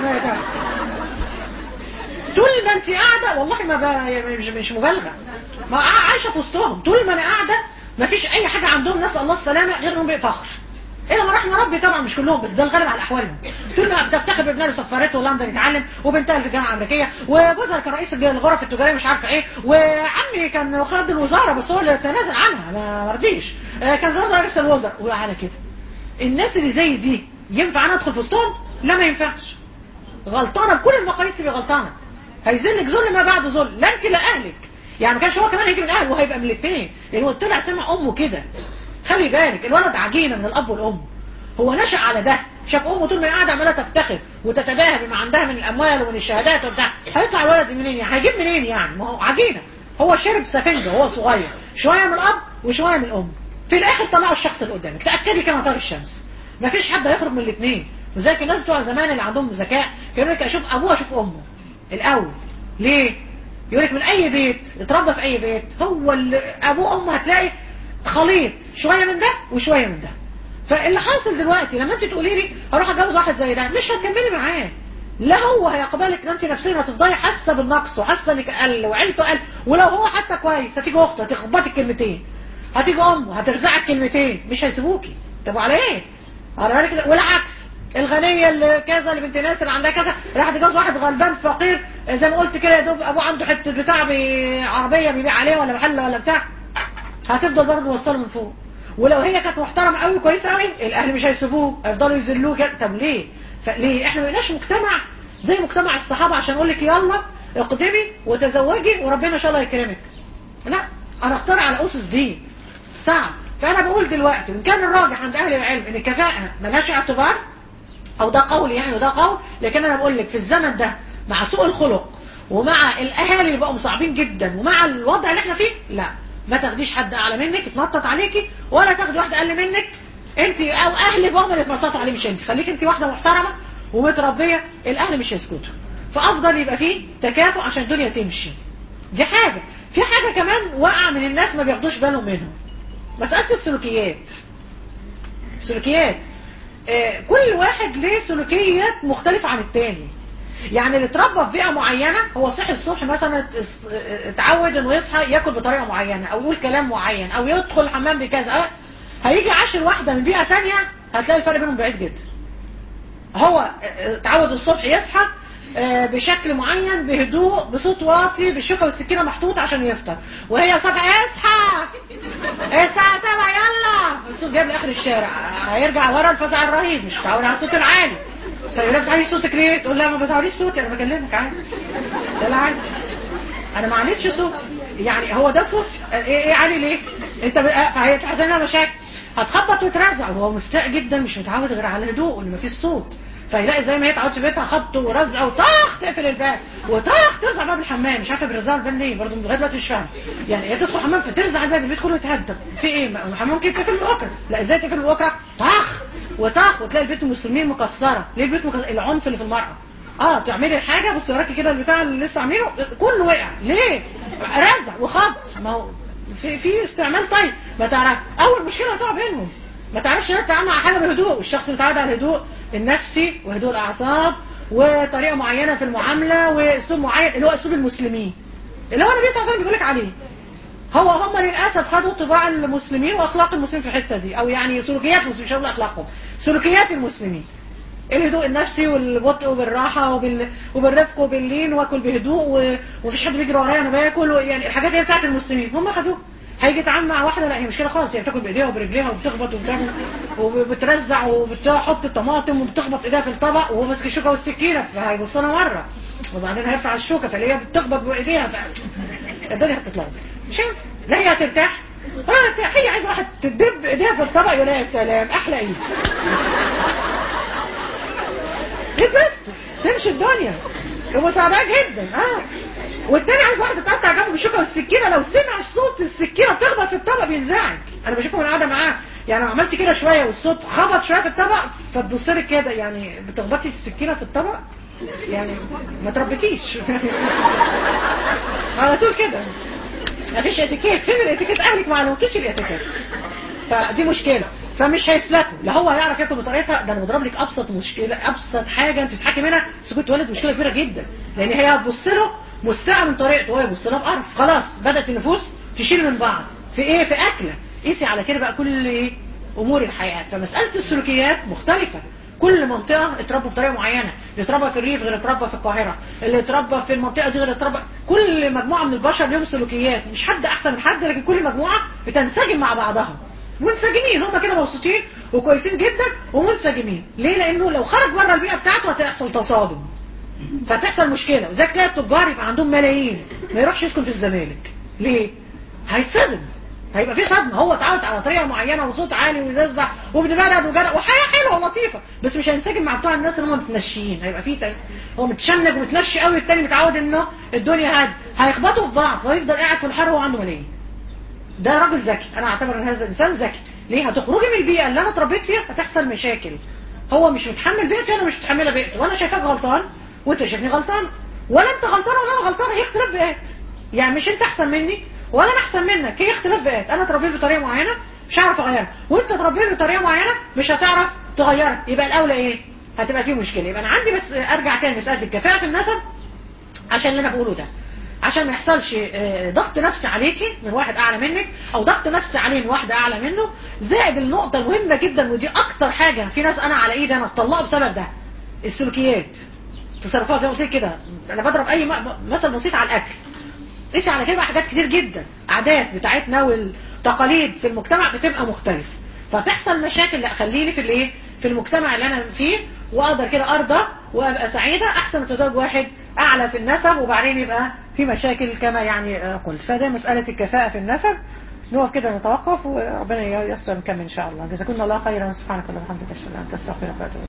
طول ما انت قاعده والله ما ب... مش مش مبالغه ما عايشه في وسطهم طول ما انا قاعده ما فيش اي حاجه عندهم نسال الله السلامه غير انهم بفخر الا ما رحم ربي طبعا مش كلهم بس ده الغالب على احوالهم طول ما بتفتخر بابنها اللي سفرته لندن يتعلم وبنتها في الجامعه الامريكيه وجوزها كان رئيس الغرف التجاريه مش عارفه ايه وعمي كان خد الوزاره بس هو اللي تنازل عنها ما رضيش كان زار رئيس الوزراء وعلى كده الناس اللي زي دي ينفع انا ادخل في وسطهم لا ما ينفعش غلطانه بكل المقاييس تبقى غلطانه هيذلك ذل ما بعد ذل لا انت لا اهلك يعني ما كانش هو كمان هيجي من اهله وهيبقى من الاثنين لان هو طلع سمع امه كده خلي بالك الولد عجينه من الاب والام هو نشأ على ده شاف امه طول ما هي قاعده عماله تفتخر وتتباهى بما عندها من الاموال ومن الشهادات وبتاع هيطلع الولد منين يعني هيجيب منين يعني ما هو عجينه هو شرب سفنجه وهو صغير شويه من الاب وشويه من الام في الاخر طلعوا الشخص اللي قدامك تاكدي كما طار الشمس ما فيش حد هيخرج من الاثنين وزيك الناس بتوع زمان اللي عندهم ذكاء كانوا لك اشوف ابوه اشوف امه الاول ليه يقول لك من اي بيت اتربى في اي بيت هو ابوه وامه هتلاقي خليط شويه من ده وشويه من ده فاللي حاصل دلوقتي لما انت تقولي لي هروح اتجوز واحد زي ده مش هتكملي معاه لا هو هيقبلك انت نفسيا هتفضلي حاسه بالنقص وحاسه انك اقل وعيلته اقل ولو هو حتى كويس هتيجي اخته هتخبطك كلمتين هتيجي امه هترزعك كلمتين مش هيسيبوكي طب على ايه؟ على بالك والعكس الغنية اللي كذا اللي بنت ناس اللي عندها كذا راح تجوز واحد غلبان فقير زي ما قلت كده يا دوب ابوه عنده حته بتاع عربيه بيبيع عليها ولا محل ولا بتاع هتفضل برضه توصله من فوق ولو هي كانت محترمه قوي كويسه قوي الاهل مش هيسيبوه هيفضلوا يذلوه كده طب ليه؟ فليه؟ احنا ما بقيناش مجتمع زي مجتمع الصحابه عشان اقول لك يلا اقدمي وتزوجي وربنا ان شاء الله يكرمك. لا انا اختار على اسس دين صعب فانا بقول دلوقتي ان كان الراجح عند اهل العلم ان الكفاءه ملهاش اعتبار او ده قول يعني وده قول لكن انا بقول لك في الزمن ده مع سوء الخلق ومع الاهالي اللي بقوا صعبين جدا ومع الوضع اللي احنا فيه لا ما تاخديش حد اعلى منك اتنطط عليكي ولا تاخدي واحده اقل منك انت او اهلك هم اللي اتنططوا عليه مش انت خليك انت واحده محترمه ومتربيه الاهل مش هيسكتوا فافضل يبقى فيه تكافؤ عشان الدنيا تمشي دي حاجه في حاجه كمان وقع من الناس ما بياخدوش بالهم منها مساله السلوكيات سلوكيات آه، كل واحد ليه سلوكيات مختلفة عن التاني يعني اللي اتربى في بيئة معينة هو صحي الصبح مثلا ات- اتعود انه يصحى ياكل بطريقة معينة او يقول كلام معين او يدخل الحمام بكذا اه، هيجي عاشر واحدة من بيئة تانية هتلاقي الفرق بينهم بعيد جدا هو اه، اتعود الصبح يصحى اه، بشكل معين بهدوء بصوت واطي بالشوكة والسكينة محطوط عشان يفطر وهي صبح اصحى الساعة 7 يلا الصوت جايب لاخر الشارع هيرجع ورا الفزع الرهيب مش متعود على الصوت العالي فيقول لها بتعلي صوتك ليه؟ تقول لها ما بتعليش صوتي انا بكلمك عادي ده لا عادي انا ما عليتش صوتي يعني هو ده صوتي ايه ايه عالي ليه؟ انت ب... فهي تحزن لها مشاكل هتخبط وترزع وهو مستاء جدا مش متعود غير على الهدوء وان مفيش صوت فيلاقي زي ما هي اتعودت في بيتها خبط ورزع وطخ تقفل الباب وطخ ترزع باب الحمام مش عارفه بيرزعوا الباب ليه برضه لغايه دلوقتي مش فاهمه يعني هي تدخل الحمام فترزع الباب البيت كله يتهدد في ايه ما الحمام ممكن يتقفل بكره لا ازاي تقفل بكره طخ وطخ وتلاقي البيت المسلمين مكسره ليه البيت مكسر العنف اللي في المرأة اه تعملي الحاجه بصي وراكي كده البتاع اللي لسه عاملينه كله وقع ليه رزع وخبط ما هو في في استعمال طيب ما تعرف اول مشكله هتقع بينهم ما تعرفش تتعامل مع حاجه بهدوء والشخص متعود على الهدوء النفسي وهدوء الاعصاب وطريقه معينه في المعامله واسلوب معين اللي هو اسلوب المسلمين اللي هو النبي صلى الله عليه وسلم بيقول لك عليه هو هم للاسف خدوا طباع المسلمين واخلاق المسلمين في الحته دي او يعني سلوكيات المسلمين مش هقول اخلاقهم سلوكيات المسلمين الهدوء النفسي والبطء وبالراحه وبال... وبالرفق وباللين واكل بهدوء و... ومفيش حد بيجري ورايا انا باكل و... يعني الحاجات دي بتاعت المسلمين هم خدوها هيجي يتعامل مع واحده لا هي مشكله خالص هي بتاكل بايديها وبرجليها وبتخبط وبتعمل وبترزع وبتحط الطماطم وبتخبط ايديها في الطبق وهو ماسك الشوكه والسكينه فهيبص لها مره وبعدين هيرفع الشوكه فهي بتخبط بايديها ف... الدنيا هتتلخبط مش هينفع لا هي هترتاح ولا هترتاح هي عايزه واحد تدب ايديها في الطبق يقول لها يا سلام احلى ايد يتبسطوا تمشي الدنيا يبقوا سعداء جدا اه والتاني عايز واحده تقطع جنبه بالشوكه والسكينه لو سمع صوت السكينه بتخبط في الطبق بينزعج انا بشوفه وانا قاعده معاه يعني لو عملت كده شويه والصوت خبط شويه في الطبق فتبص لك كده يعني بتخبطي السكينه في الطبق يعني ما تربيتيش على طول كده مفيش اتيكيت فين الاتيكيت اهلك ما علموكيش الاتيكيت فدي مشكله فمش هيسلكوا لا هو هيعرف ياكل بطريقتها ده انا بضرب لك ابسط مشكله ابسط حاجه انت بتضحكي منها بس كنت ولد مشكله كبيره جدا لان هي هتبص له مستاء من طريقته وهو يبص لها بقرف خلاص بدات النفوس تشيل من بعض في ايه في اكله قيسي على كده بقى كل ايه امور الحياه فمساله السلوكيات مختلفه كل منطقة اتربوا بطريقة معينة اللي اتربى في الريف غير اتربى في القاهرة اللي اتربى في المنطقة دي غير اتربى كل مجموعة من البشر لهم سلوكيات مش حد احسن من حد لكن كل مجموعة بتنسجم مع بعضها منسجمين هم كده مبسوطين وكويسين جدا ومنسجمين ليه لانه لو خرج بره البيئة بتاعته هتحصل تصادم فتحصل مشكلة وزي تلاقي التجار يبقى عندهم ملايين ما يروحش يسكن في الزمالك ليه هيتصدم هيبقى في صدمه هو اتعود على طريقه معينه وصوت عالي ويرزع وبنبرد وجرى وحياه حلوه ولطيفه بس مش هينسجم مع بتوع الناس اللي هم متنشيين هيبقى في تل... هو متشنج ومتنشي قوي التاني متعود انه الدنيا هاديه هيخبطوا في بعض ويفضل قاعد في الحر وهو عنده ملايين ده راجل ذكي انا اعتبر ان هذا الانسان ذكي ليه هتخرجي من البيئه اللي انا اتربيت فيها هتحصل مشاكل هو مش متحمل بيئته وانا مش متحمله بيئته وانا شايفاك غلطان وانت شايفني غلطان ولا انت غلطان ولا انا غلطان هي اختلاف بيئات يعني مش انت احسن مني ولا انا احسن منك هي اختلاف بيئات انا اتربيت بطريقه معينه مش هعرف اغيرها وانت اتربيت بطريقه معينه مش هتعرف تغيرها يبقى الاولى ايه هتبقى فيه مشكله يبقى انا عندي بس ارجع تاني مساله الكفاءه في النسب عشان اللي انا بقوله ده عشان ما يحصلش ضغط نفسي عليكي من واحد اعلى منك او ضغط نفسي عليه من واحده اعلى منه زائد النقطه المهمه جدا ودي اكتر حاجه في ناس انا على ايدي انا اتطلقوا بسبب ده السلوكيات تصرفات زي ما قلت كده انا بضرب اي مثل بسيط على الاكل قيسي على كده حاجات كتير جدا عادات بتاعتنا والتقاليد في المجتمع بتبقى مختلفه فتحصل مشاكل لا خليني في الايه في المجتمع اللي انا فيه واقدر كده ارضى وابقى سعيده احسن اتزوج واحد اعلى في النسب وبعدين يبقى في مشاكل كما يعني قلت فده مساله الكفاءه في النسب نقف كده نتوقف وربنا ييسر نكمل ان شاء الله جزاكم الله خيرا سبحانك اللهم وبحمدك اشهد ان لا اله الا انت استغفرك واتوب